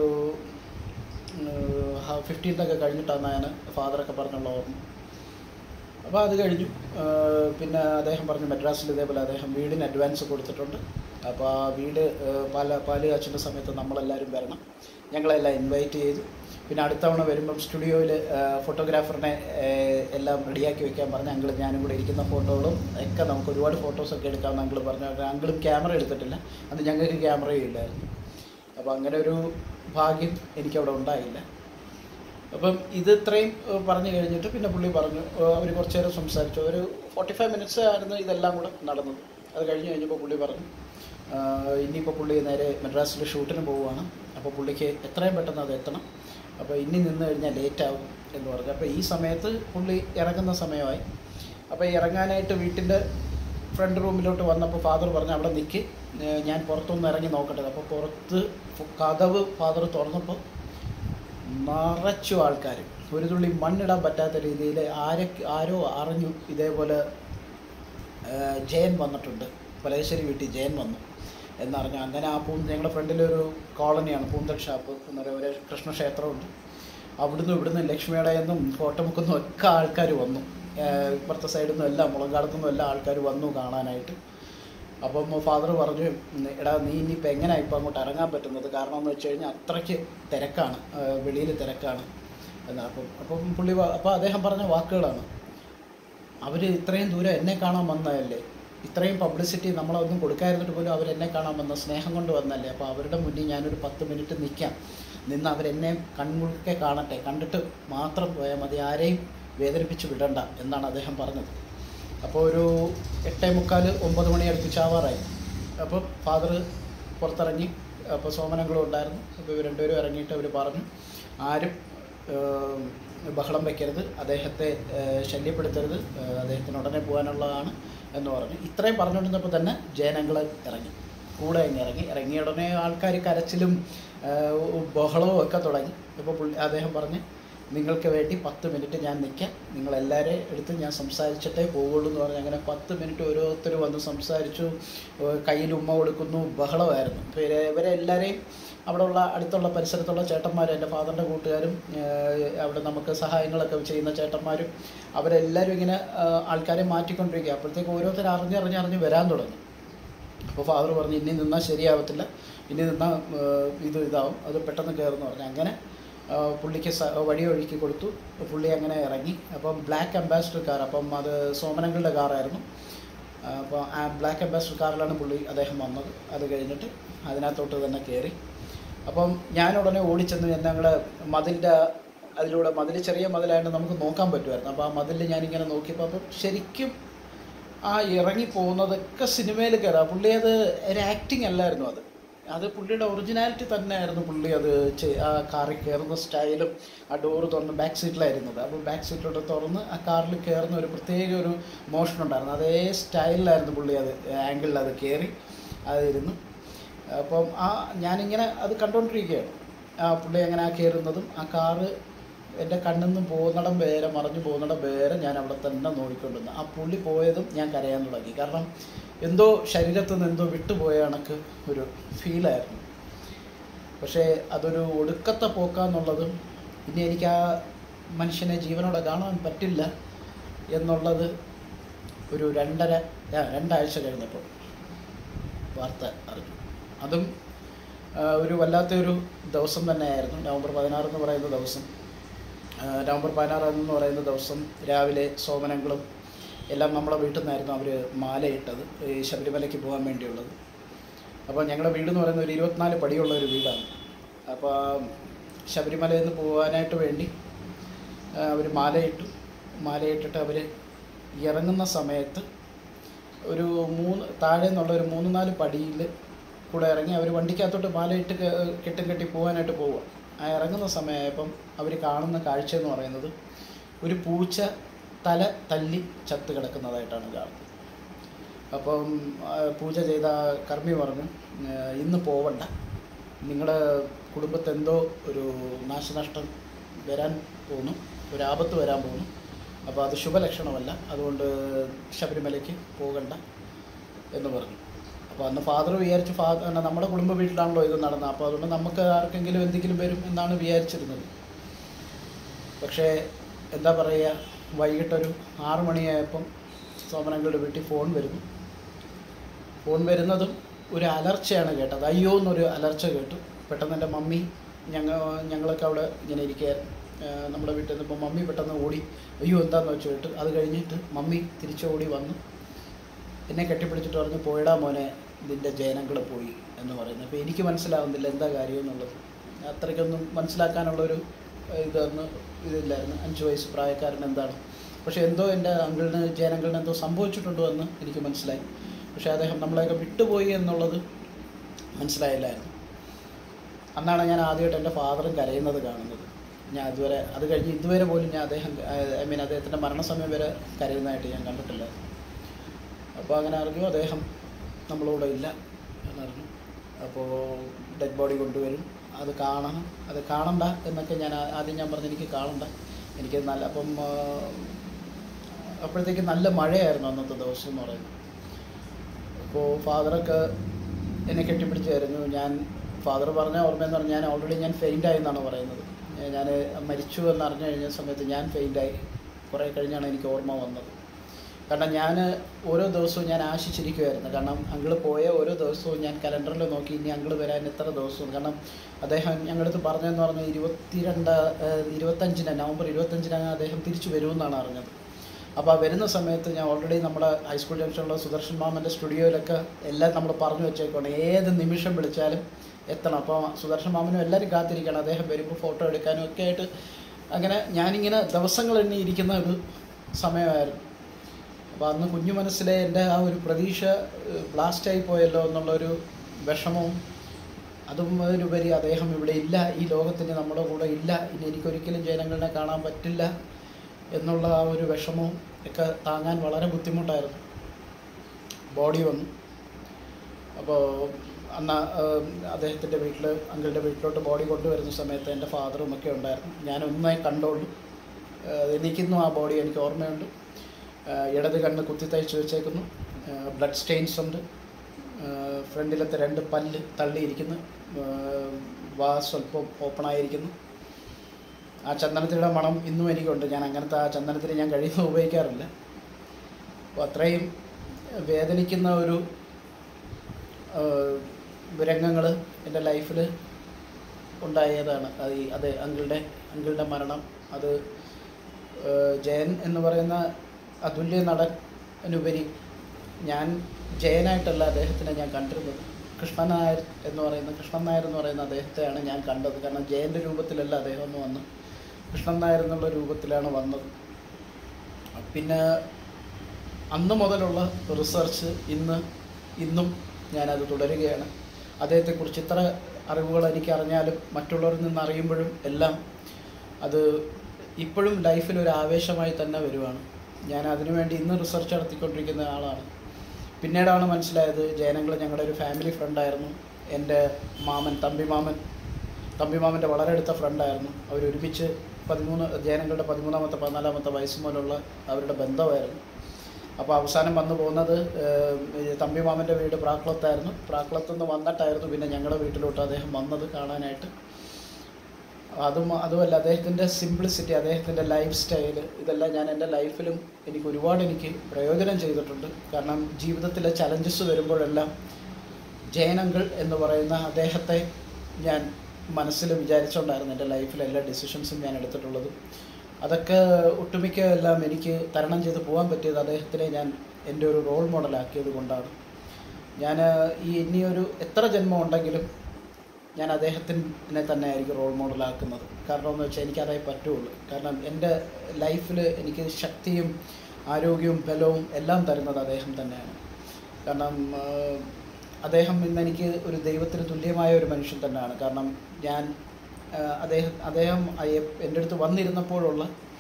ഫിഫ്റ്റീൻത്തൊക്കെ കഴിഞ്ഞിട്ടാണ് ഞാൻ ഫാദറൊക്കെ പറഞ്ഞുള്ള ഓർമ്മ അപ്പോൾ അത് കഴിഞ്ഞു ഏഹ് പിന്നെ അദ്ദേഹം പറഞ്ഞു മദ്രാസിൽ ഇതേപോലെ അദ്ദേഹം വീടിന് അഡ്വാൻസ് കൊടുത്തിട്ടുണ്ട് അപ്പോൾ ആ വീട് ഏഹ് പാല പാല് കാച്ചിൻ്റെ സമയത്ത് നമ്മളെല്ലാവരും വരണം ഞങ്ങളെല്ലാം ഇൻവൈറ്റ് ചെയ്തു പിന്നെ അടുത്ത തവണ വരുമ്പം സ്റ്റുഡിയോയിൽ ഫോട്ടോഗ്രാഫറിനെ എല്ലാം റെഡിയാക്കി വെക്കാൻ പറഞ്ഞ് അങ്കിൾ ഞാനും കൂടെ ഇരിക്കുന്ന ഫോട്ടോകളും ഒക്കെ നമുക്ക് ഒരുപാട് ഫോട്ടോസൊക്കെ എടുക്കാമെന്ന് അങ്കിൾ പറഞ്ഞു അങ്കിളും ക്യാമറ എടുത്തിട്ടില്ല അത് ഞങ്ങൾക്ക് ക്യാമറയും ഇല്ലായിരുന്നു അപ്പോൾ അങ്ങനെ ഒരു ഭാഗ്യം എനിക്കവിടെ ഉണ്ടായില്ല അപ്പം ഇത് ഇത്രയും ഏഹ്, പറഞ്ഞു കഴിഞ്ഞിട്ട് പിന്നെ പുള്ളി പറഞ്ഞു അവർ കുറച്ച് നേരം സംസാരിച്ചു ഒരു ഫോർട്ടി ഫൈവ് മിനിറ്റ്സ് ആയിരുന്നു ഇതെല്ലാം കൂടെ നടന്നത് അത് കഴിഞ്ഞ് കഴിഞ്ഞപ്പോൾ പുള്ളി പറഞ്ഞു ആഹ്, ഇനിയിപ്പോൾ പുള്ളി നേരെ മദ്രാസിൽ ഷൂട്ടിന് പോവുകയാണ് അപ്പോൾ പുള്ളിക്ക് എത്രയും പെട്ടെന്ന് അത് എത്തണം അപ്പോൾ ഇനി നിന്ന് കഴിഞ്ഞാൽ ലേറ്റ് ആവും എന്ന് പറഞ്ഞു അപ്പോൾ ഈ സമയത്ത് പുള്ളി ഇറങ്ങുന്ന സമയമായി അപ്പോൾ ഇറങ്ങാനായിട്ട് വീട്ടിൻ്റെ ഫ്രണ്ട് റൂമിലോട്ട് വന്നപ്പോൾ ഫാദർ പറഞ്ഞു അവിടെ നിൽക്ക് ഏഹ്, ഞാൻ പുറത്തൊന്ന് ഇറങ്ങി നോക്കട്ടെ അപ്പോൾ പുറത്ത് കഥവ് ഫാദർ തുറന്നപ്പോൾ നിറച്ചു ആൾക്കാർ ഒരു തുള്ളി മണ്ണിടാൻ പറ്റാത്ത രീതിയിൽ ആരൊക്കെ ആരോ അറിഞ്ഞു ഇതേപോലെ ആ, ജയൻ വന്നിട്ടുണ്ട് പലേശ്ശേരി വീട്ടിൽ ജയൻ വന്നു എന്നറിഞ്ഞു അങ്ങനെ ആ പൂ ഞങ്ങളുടെ ഫ്രണ്ടിലൊരു കോളനിയാണ് പൂന്തൽ ഷാപ്പ് എന്ന് പറയുന്ന ഒരു കൃഷ്ണക്ഷേത്രമുണ്ട് അവിടുന്ന് ഇവിടുന്ന് ലക്ഷ്മിയുടെയെന്നും കോട്ടമുക്കുന്നും ഒക്കെ ആൾക്കാർ വന്നു ആ, ഇപ്പുറത്തെ സൈഡിൽ നിന്നും എല്ലാം മുളങ്കാടത്തു നിന്നും എല്ലാം ആൾക്കാർ വന്നു കാണാനായിട്ട് അപ്പം ഫാദർ പറഞ്ഞു "ഉം, എടാ നീ ഇനിയിപ്പോൾ എങ്ങനെയാണ് ഇപ്പോൾ അങ്ങോട്ട് ഇറങ്ങാൻ പറ്റുന്നത് കാരണം എന്ന് വെച്ച് കഴിഞ്ഞാൽ അത്രയ്ക്ക് തിരക്കാണ് വെളിയിൽ തിരക്കാണ് എന്ന് അപ്പം അപ്പം പുള്ളി വ- അപ്പോൾ അദ്ദേഹം പറഞ്ഞ വാക്കുകളാണ് അവർ ഇത്രയും ദൂരം എന്നെ കാണാൻ വന്നതല്ലേ ഇത്രയും പബ്ലിസിറ്റി നമ്മളൊന്നും കൊടുക്കാതിരുന്നിട്ട് പോലും അവർ എന്നെ കാണാൻ വന്ന സ്നേഹം കൊണ്ട് വന്നല്ലേ അപ്പോൾ അവരുടെ മുന്നിൽ ഞാനൊരു പത്ത് മിനിറ്റ് നിൽക്കാം നിന്ന് അവരെന്നെ കൺമുഴുക്കെ കാണട്ടെ കണ്ടിട്ട് മാത്രം പോയാൽ മതി ആരെയും വേദനിപ്പിച്ച് വിടണ്ട എന്നാണ് അദ്ദേഹം പറഞ്ഞത് അപ്പോൾ ഒരു എട്ടേ മുക്കാൽ ഒമ്പത് മണി അടുപ്പിച്ചാവാറായി അപ്പോൾ ഫാദർ പുറത്തിറങ്ങി അപ്പോൾ സോമനങ്ങളും ഉണ്ടായിരുന്നു അപ്പോൾ ഇവർ രണ്ടുപേരും ഇറങ്ങിയിട്ട് അവർ പറഞ്ഞു ആരും ഏം, ബഹളം വയ്ക്കരുത് അദ്ദേഹത്തെ ഏഹ്, ശല്യപ്പെടുത്തരുത് ഏഹ്, അദ്ദേഹത്തിന് ഉടനെ പോകാനുള്ളതാണ് എന്ന് പറഞ്ഞു ഇത്രയും പറഞ്ഞുകൊണ്ടിരുന്നപ്പോൾ തന്നെ ജയനങ്ങൾ ഇറങ്ങി കൂടെ അങ്ങ് ഇറങ്ങി ഇറങ്ങിയ ഉടനെ ആൾക്കാർ കരച്ചിലും ഏഹ്, ബഹളവും ഒക്കെ തുടങ്ങി ഇപ്പോൾ പുള്ളി അദ്ദേഹം പറഞ്ഞ് നിങ്ങൾക്ക് വേണ്ടി പത്ത് മിനിറ്റ് ഞാൻ നിൽക്കാം നിങ്ങളെല്ലാവരെയും എടുത്ത് ഞാൻ സംസാരിച്ചിട്ടേ പോവുള്ളൂ എന്ന് പറഞ്ഞ് അങ്ങനെ പത്ത് മിനിറ്റ് ഓരോരുത്തർ വന്ന് സംസാരിച്ചു ഏഹ് കയ്യിൽ ഉമ്മ കൊടുക്കുന്നു ബഹളമായിരുന്നു അപ്പോൾ ഇവരെ ഇവരെല്ലാവരെയും അവിടെയുള്ള അടുത്തുള്ള പരിസരത്തുള്ള ചേട്ടന്മാർ എൻ്റെ ഫാദറിൻ്റെ കൂട്ടുകാരും ഏഹ് അവിടെ നമുക്ക് സഹായങ്ങളൊക്കെ ചെയ്യുന്ന ചേട്ടന്മാരും അവരെല്ലാവരും ഇങ്ങനെ ഏഹ് ആൾക്കാരെ മാറ്റിക്കൊണ്ടിരിക്കുക അപ്പോഴത്തേക്ക് ഓരോരുത്തർ അറിഞ്ഞറിഞ്ഞ് അറിഞ്ഞ് വരാൻ തുടങ്ങി അപ്പോൾ ഫാദർ പറഞ്ഞു ഇനി നിന്നാൽ ശരിയാവത്തില്ല ഇനി നിന്നാൽ ഏഹ്, ഇത് ഇതാവും അത് പെട്ടെന്ന് കയറുമെന്ന് പറഞ്ഞു അങ്ങനെ ഏഹ്, പുള്ളിക്ക് സ- വഴി ഒഴുക്കി കൊടുത്തു പുള്ളി അങ്ങനെ ഇറങ്ങി അപ്പം ബ്ലാക്ക് അംബാസിഡർ കാർ അപ്പം അത് സോമനങ്ങളുടെ കാറായിരുന്നു അപ്പോൾ ആ ബ്ലാക്ക് അംബാസിഡർ കാറിലാണ് പുള്ളി അദ്ദേഹം വന്നത് അത് കഴിഞ്ഞിട്ട് അതിനകത്തോട്ട് തന്നെ കയറി അപ്പം ഞാൻ ഉടനെ ഓടിച്ചെന്ന് ഞങ്ങൾ മതിലിൻ്റെ അതിലൂടെ മതിൽ ചെറിയ മതിലായതുകൊണ്ട് നമുക്ക് നോക്കാൻ പറ്റുമായിരുന്നു അപ്പോൾ ആ മതിലിൽ ഞാനിങ്ങനെ നോക്കിയപ്പോൾ അപ്പം ശരിക്കും ആ ഇറങ്ങി പോകുന്നതൊക്കെ സിനിമയിൽ കയറാം പുള്ളി അത് ഒരു ആക്ടിങ് അല്ലായിരുന്നു അത് അത് പുള്ളിയുടെ ഒറിജിനാലിറ്റി തന്നെയായിരുന്നു പുള്ളി അത് ചെ- ആ കാറിൽ കയറുന്ന സ്റ്റൈലും ആ ഡോറ് തുറന്ന് ബാക്ക് സീറ്റിലായിരുന്നത് അപ്പോൾ ബാക്ക് സീറ്റിലോട്ട് തുറന്ന് ആ കാറിൽ കയറുന്ന ഒരു പ്രത്യേക ഒരു മോഷൻ ഉണ്ടായിരുന്നു അതേ സ്റ്റൈലിലായിരുന്നു പുള്ളി അത് ആംഗിളിൽ അത് കയറി അതിരുന്നു അപ്പം ആ ഞാനിങ്ങനെ അത് കണ്ടുകൊണ്ടിരിക്കുകയാണ് ആ പുള്ളി അങ്ങനെ ആ കയറുന്നതും ആ കാറ് എൻ്റെ കണ്ണിൽ നിന്ന് പോകുന്നിടം വേറെ മറിഞ്ഞു പോകുന്നിടം വേറെ ഞാൻ അവിടെ തന്നെ നോക്കിക്കൊണ്ടിരുന്നു ആ പുള്ളി പോയതും ഞാൻ കരയാൻ തുടങ്ങി കാരണം എന്തോ ശരീരത്തിൽ നിന്ന് എന്തോ വിട്ടുപോയ കണക്ക് ഒരു ഫീലായിരുന്നു പക്ഷേ അതൊരു ഒടുക്കത്തെ പോക്കാന്നുള്ളതും ഇനി എനിക്ക് ആ മനുഷ്യനെ ജീവനോടെ കാണാൻ പറ്റില്ല എന്നുള്ളത് ഒരു രണ്ടര ആ, രണ്ടാഴ്ച കഴിഞ്ഞപ്പോൾ വാർത്ത അറിഞ്ഞു അതും ആ, ഒരു വല്ലാത്തൊരു ദിവസം തന്നെയായിരുന്നു നവംബർ പതിനാറ് എന്ന് പറയുന്ന ദിവസം ആ, നവംബർ പതിനാറ് എന്ന് പറയുന്ന ദിവസം രാവിലെ സോമനങ്ങളും എല്ലാം നമ്മളെ വീട്ടിൽ നിന്നായിരുന്നു അവർ മാലയിട്ടത് ഈ ശബരിമലയ്ക്ക് പോകാൻ വേണ്ടിയുള്ളത് അപ്പോൾ ഞങ്ങളുടെ വീട് എന്ന് പറയുന്നത് ഒരു ഇരുപത്തിനാല് പടിയുള്ള ഒരു വീടാണ് അപ്പോൾ ശബരിമലയിൽ നിന്ന് പോകാനായിട്ട് വേണ്ടി അവർ മാലയിട്ടു മാലയിട്ടിട്ട് അവർ ഇറങ്ങുന്ന സമയത്ത് ഒരു മൂന്ന് താഴെ നിന്നുള്ള ഒരു മൂന്ന് നാല് പടിയിൽ കൂടെ ഇറങ്ങി അവർ വണ്ടിക്കകത്തോട്ട് മാലയിട്ട് കെ- കെട്ടും കെട്ടി പോകാനായിട്ട് പോവുക ആ ഇറങ്ങുന്ന സമയമായപ്പം അവർ കാണുന്ന കാഴ്ച എന്ന് പറയുന്നത് ഒരു പൂച്ച തല തല്ലി ചത്ത് കിടക്കുന്നതായിട്ടാണ് കാണുന്നത് അപ്പം ആ, പൂജ ചെയ്ത കർമ്മി പറഞ്ഞു "ഏ, ഇന്ന് പോവണ്ട നിങ്ങളുടെ കുടുംബത്ത് എന്തോ ഒരു നാശനഷ്ടം വരാൻ പോകുന്നു ഒരു ആപത്ത് വരാൻ പോകുന്നു അപ്പോൾ അത് ശുഭലക്ഷണമല്ല അതുകൊണ്ട് ശബരിമലയ്ക്ക് പോകണ്ട എന്ന് പറഞ്ഞു അപ്പോൾ അന്ന് ഫാദർ വിചാരിച്ച് ഫാദർ നമ്മുടെ കുടുംബ വീട്ടിലാണല്ലോ ഇത് നടന്നത് അപ്പോൾ അതുകൊണ്ട് നമുക്ക് ആർക്കെങ്കിലും എന്തെങ്കിലും വരും എന്നാണ് വിചാരിച്ചിരുന്നത് പക്ഷേ എന്താ പറയുക വൈകിട്ടൊരു ആറ് മണിയായപ്പം സോമനങ്ങളുടെ വീട്ടിൽ ഫോൺ വരുന്നു ഫോൺ വരുന്നതും ഒരു അലർച്ചയാണ് കേട്ടത് അയ്യോ എന്നൊരു അലർച്ച കേട്ടു പെട്ടെന്ന് എൻ്റെ മമ്മി ഞങ്ങൾ ഞങ്ങളൊക്കെ അവിടെ ഇങ്ങനെ ഇരിക്കുകയായിരുന്നു ആ, നമ്മുടെ വീട്ടിൽ നിന്നിപ്പോൾ മമ്മി പെട്ടെന്ന് ഓടി അയ്യോ എന്താന്ന് വെച്ച് കേട്ടു അത് കഴിഞ്ഞിട്ട് മമ്മി തിരിച്ചോടി വന്നു എന്നെ കെട്ടിപ്പിടിച്ചിട്ട് പറഞ്ഞു പോയിടാ മോനെ നിൻ്റെ ജയനങ്ങൾ പോയി എന്ന് പറയുന്നു അപ്പോൾ എനിക്ക് മനസ്സിലാവുന്നില്ല എന്താ കാര്യം എന്നുള്ളത് അത്രയ്ക്കൊന്നും മനസ്സിലാക്കാനുള്ളൊരു ഏഹ്, ഇതൊന്നും ഇതില്ലായിരുന്നു അഞ്ച് വയസ്സ് പ്രായക്കാരൻ എന്താണ് പക്ഷേ എന്തോ എൻ്റെ അങ്കിളിന് ജയനങ്ങളിന് എന്തോ സംഭവിച്ചിട്ടുണ്ടോ എന്ന് എനിക്ക് മനസ്സിലായി പക്ഷേ അദ്ദേഹം നമ്മളെയൊക്കെ വിട്ടുപോയി എന്നുള്ളത് മനസ്സിലായില്ലായിരുന്നു അന്നാണ് ഞാൻ ആദ്യമായിട്ട് എൻ്റെ ഫാദറും കരയുന്നത് കാണുന്നത് ഞാൻ അതുവരെ അത് കഴിഞ്ഞ് ഇതുവരെ പോലും ഞാൻ അദ്ദേഹം ഐ മീൻ അദ്ദേഹത്തിൻ്റെ മരണസമയം വരെ കരയുന്നതായിട്ട് ഞാൻ കണ്ടിട്ടില്ല അപ്പോൾ അങ്ങനെ അറിഞ്ഞു അദ്ദേഹം നമ്മളോട് ഇല്ല എന്നറിഞ്ഞു അപ്പോൾ ഡെഡ് ബോഡി കൊണ്ടുവരും അത് കാണണം അത് കാണണ്ട എന്നൊക്കെ ഞാൻ ആ- ആദ്യം ഞാൻ പറഞ്ഞു എനിക്ക് കാണണ്ട എനിക്ക് നല്ല അപ്പം ആ, അപ്പോഴത്തേക്ക് നല്ല മഴയായിരുന്നു അന്നത്തെ ദിവസം എന്ന് പറയുന്നത് അപ്പോൾ ഫാദറൊക്കെ എന്നെ കെട്ടിപ്പിടിച്ചായിരുന്നു ഞാൻ ഫാദർ പറഞ്ഞ ഓർമ്മയെന്ന് പറഞ്ഞാൽ ഞാൻ ഓൾറെഡി ഞാൻ ഫെയിൻ്റായി എന്നാണ് പറയുന്നത് ഞാൻ മരിച്ചു എന്ന് അറിഞ്ഞു കഴിഞ്ഞ സമയത്ത് ഞാൻ ഫെയിൻ്റായി കുറേ കഴിഞ്ഞാണ് എനിക്ക് ഓർമ്മ വന്നത് കാരണം ഞാൻ ഓരോ ദിവസവും ഞാൻ ആശിച്ചിരിക്കുമായിരുന്നു കാരണം അങ്കിള് പോയ ഓരോ ദിവസവും ഞാൻ കലണ്ടറിൽ നോക്കി ഇനി അങ്കിള് വരാൻ എത്ര ദിവസവും കാരണം അദ്ദേഹം ഞങ്ങളുടെ അടുത്ത് പറഞ്ഞതെന്ന് പറഞ്ഞാൽ ഇരുപത്തിരണ്ട് ഏഹ്, ഇരുപത്തഞ്ചിന് നവംബർ ഇരുപത്തഞ്ചിനാണ് അദ്ദേഹം തിരിച്ചു വരുമെന്നാണ് അറിഞ്ഞത് അപ്പോൾ ആ വരുന്ന സമയത്ത് ഞാൻ ഓൾറെഡി നമ്മുടെ ഹൈസ്കൂൾ ജംഗ്ഷനിലുള്ള സുദർശൻ മാമൻ്റെ സ്റ്റുഡിയോയിലൊക്കെ എല്ലാം നമ്മൾ പറഞ്ഞു വെച്ചേക്കാണ് ഏത് നിമിഷം വിളിച്ചാലും എത്തണം അപ്പോൾ സുദർശൻ മാമനും എല്ലാവരും കാത്തിരിക്കണം അദ്ദേഹം വരുമ്പോൾ ഫോട്ടോ എടുക്കാനും ഒക്കെ ആയിട്ട് അങ്ങനെ ഞാനിങ്ങനെ ദിവസങ്ങൾ എണ്ണി ഇരിക്കുന്ന ഒരു സമയമായിരുന്നു അപ്പോൾ അന്ന് കുഞ്ഞു മനസ്സിലെ എൻ്റെ ആ ഒരു പ്രതീക്ഷ ബ്ലാസ്റ്റായി പോയല്ലോ എന്നുള്ളൊരു വിഷമവും അതും അതിനുപരി അദ്ദേഹം ഇവിടെ ഇല്ല ഈ ലോകത്തിന് നമ്മുടെ കൂടെ ഇല്ല ഇനി എനിക്കൊരിക്കലും ജനങ്ങളെ കാണാൻ പറ്റില്ല എന്നുള്ള ആ ഒരു വിഷമവും ഒക്കെ താങ്ങാൻ വളരെ ബുദ്ധിമുട്ടായിരുന്നു ബോഡി വന്നു അപ്പോൾ അന്ന് അദ്ദേഹത്തിൻ്റെ വീട്ടിൽ അങ്കിളുടെ വീട്ടിലോട്ട് ബോഡി കൊണ്ടുവരുന്ന സമയത്ത് എൻ്റെ ഫാദറും ഒക്കെ ഉണ്ടായിരുന്നു ഞാൻ ഒന്നേ കണ്ടോളൂ ഏഹ് എനിക്കിന്നും ആ ബോഡി എനിക്ക് ഓർമ്മയുണ്ട് ഏഹ് ഇടത് കണ്ണ് കുത്തി തയ്ച്ച് വെച്ചേക്കുന്നു ബ്ലഡ് സ്റ്റെയിൻസ് ഉണ്ട് ഏഹ് ഫ്രണ്ടിലത്തെ രണ്ട് പല്ല് തള്ളിയിരിക്കുന്നു ഏഹ് വാ സ്വല്പം ഓപ്പൺ ആയിരിക്കുന്നു ആ ചന്ദനത്തിൻ്റെ മണം ഇന്നും എനിക്കുണ്ട് ഞാൻ അങ്ങനത്തെ ആ ചന്ദനത്തിന് ഞാൻ കഴിയുന്നത് ഉപയോഗിക്കാറില്ല അപ്പോൾ അത്രയും വേദനിക്കുന്ന ഒരു രംഗങ്ങൾ എൻ്റെ ലൈഫിൽ ഉണ്ടായതാണ് അത് ഈ അത് അങ്കിളുടെ അങ്കിളുടെ മരണം അത് ഏഹ് ജയൻ എന്ന് പറയുന്ന അതുല്യ നടനുപരി ഞാൻ ജയനായിട്ടല്ല അദ്ദേഹത്തിനെ ഞാൻ കണ്ടിരുന്നത് കൃഷ്ണൻ നായർ എന്ന് പറയുന്ന കൃഷ്ണൻ നായർ എന്ന് പറയുന്ന അദ്ദേഹത്തെയാണ് ഞാൻ കണ്ടത് കാരണം ജയൻ്റെ രൂപത്തിലല്ല അദ്ദേഹം ഒന്ന് വന്ന് കൃഷ്ണൻ നായർ എന്നുള്ള രൂപത്തിലാണ് വന്നത് പിന്നെ അന്ന് മുതലുള്ള റിസർച്ച് ഇന്ന് ഇന്നും ഞാനത് തുടരുകയാണ് അദ്ദേഹത്തെക്കുറിച്ച് ഇത്ര അറിവുകൾ എനിക്ക് അറിഞ്ഞാലും മറ്റുള്ളവരിൽ നിന്ന് അറിയുമ്പോഴും എല്ലാം അത് ഇപ്പോഴും ലൈഫിൽ ഒരു ആവേശമായി തന്നെ വരുവാണ് ഞാൻ അതിനുവേണ്ടി ഇന്ന് റിസർച്ച് നടത്തിക്കൊണ്ടിരിക്കുന്ന ആളാണ് പിന്നീടാണ് മനസ്സിലായത് ജയനങ്ങൾ ഞങ്ങളുടെ ഒരു ഫാമിലി ഫ്രണ്ടായിരുന്നു എൻ്റെ മാമൻ തമ്പി മാമൻ തമ്പി മാമൻ്റെ വളരെ അടുത്ത ഫ്രണ്ടായിരുന്നു അവരൊരുമിച്ച് പതിമൂന്ന് ജയനങ്ങളുടെ പതിമൂന്നാമത്തെ പതിനാലാമത്തെ വയസ്സ് മുതലുള്ള അവരുടെ ബന്ധമായിരുന്നു അപ്പോൾ അവസാനം വന്നു പോകുന്നത് ഏഹ്, ഈ തമ്പി മാമൻ്റെ വീട് പ്രാക്കുളത്തായിരുന്നു പ്രാക്കുളത്ത് നിന്ന് വന്നിട്ടായിരുന്നു പിന്നെ ഞങ്ങളുടെ വീട്ടിലോട്ട് അദ്ദേഹം വന്നത് കാണാനായിട്ട് അതും അതുമല്ല അദ്ദേഹത്തിൻ്റെ സിംപ്ലിസിറ്റി അദ്ദേഹത്തിൻ്റെ ലൈഫ് സ്റ്റൈൽ ഇതെല്ലാം ഞാൻ എൻ്റെ ലൈഫിലും എനിക്ക് ഒരുപാട് എനിക്ക് പ്രയോജനം ചെയ്തിട്ടുണ്ട് കാരണം ജീവിതത്തിലെ ചലഞ്ചസ് വരുമ്പോഴെല്ലാം ജയനങ്കിൾ എന്ന് പറയുന്ന അദ്ദേഹത്തെ ഞാൻ മനസ്സിൽ വിചാരിച്ചുകൊണ്ടായിരുന്നു എൻ്റെ ലൈഫിലെ എല്ലാ ഡിസിഷൻസും ഞാൻ എടുത്തിട്ടുള്ളത് അതൊക്കെ ഒട്ടുമിക്ക എല്ലാം എനിക്ക് തരണം ചെയ്ത് പോകാൻ പറ്റിയത് അദ്ദേഹത്തിനെ ഞാൻ എൻ്റെ ഒരു റോൾ മോഡലാക്കിയത് കൊണ്ടാണ് ഞാൻ ഈ ഇനിയൊരു എത്ര ജന്മം ഉണ്ടെങ്കിലും ഞാൻ അദ്ദേഹത്തിനെ തന്നെ ആയിരിക്കും റോൾ മോഡലാക്കുന്നത് കാരണം എന്ന് വെച്ചാൽ എനിക്കതേ പറ്റുള്ളൂ കാരണം എൻ്റെ ലൈഫിൽ എനിക്ക് ശക്തിയും ആരോഗ്യവും ബലവും എല്ലാം തരുന്നത് അദ്ദേഹം തന്നെയാണ് കാരണം ആ, അദ്ദേഹം ഇന്ന് എനിക്ക് ഒരു ദൈവത്തിന് തുല്യമായ ഒരു മനുഷ്യൻ തന്നെയാണ് കാരണം ഞാൻ ആ, അദ്ദേഹം അദ്ദേഹം അയ- എൻ്റെ അടുത്ത് വന്നിരുന്നപ്പോഴുള്ള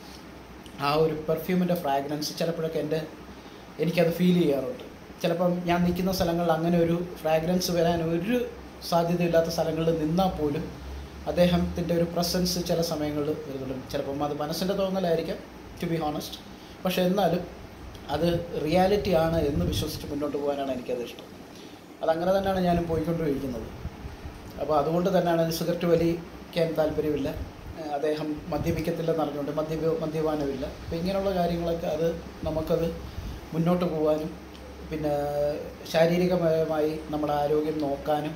ആ ഒരു പെർഫ്യൂമിൻ്റെ ഫ്രാഗ്രൻസ് ചിലപ്പോഴൊക്കെ എൻ്റെ എനിക്കത് ഫീൽ ചെയ്യാറുണ്ട് ചിലപ്പം ഞാൻ നിൽക്കുന്ന സ്ഥലങ്ങളിൽ അങ്ങനെ ഒരു ഫ്രാഗ്രൻസ് വരാൻ ഒരു സാധ്യതയില്ലാത്ത സ്ഥലങ്ങളിൽ നിന്നാൽ പോലും അദ്ദേഹത്തിൻ്റെ ഒരു പ്രസൻസ് ചില സമയങ്ങളിൽ വരുന്നുണ്ട് ചിലപ്പം അത് മനസ്സിൻ്റെ തോന്നലായിരിക്കാം ടു ബി ഹോണസ്റ്റ് പക്ഷെ എന്നാലും അത് റിയാലിറ്റി ആണ് എന്ന് വിശ്വസിച്ച് മുന്നോട്ട് പോകാനാണ് എനിക്കത് ഇഷ്ടം അതങ്ങനെ തന്നെയാണ് ഞാനും പോയിക്കൊണ്ടിരിക്കുന്നത് അപ്പോൾ അതുകൊണ്ട് തന്നെയാണ് സിഗരറ്റ് വലിക്കാൻ താല്പര്യമില്ല ഏഹ് അദ്ദേഹം മദ്യപിക്കത്തില്ലെന്ന് അറിഞ്ഞുകൊണ്ട് മദ്യപ മദ്യപാനമില്ല അപ്പോൾ ഇങ്ങനെയുള്ള കാര്യങ്ങളൊക്കെ അത് നമുക്കത് മുന്നോട്ട് പോകാനും പിന്നെ ശാരീരികപരമായി നമ്മുടെ ആരോഗ്യം നോക്കാനും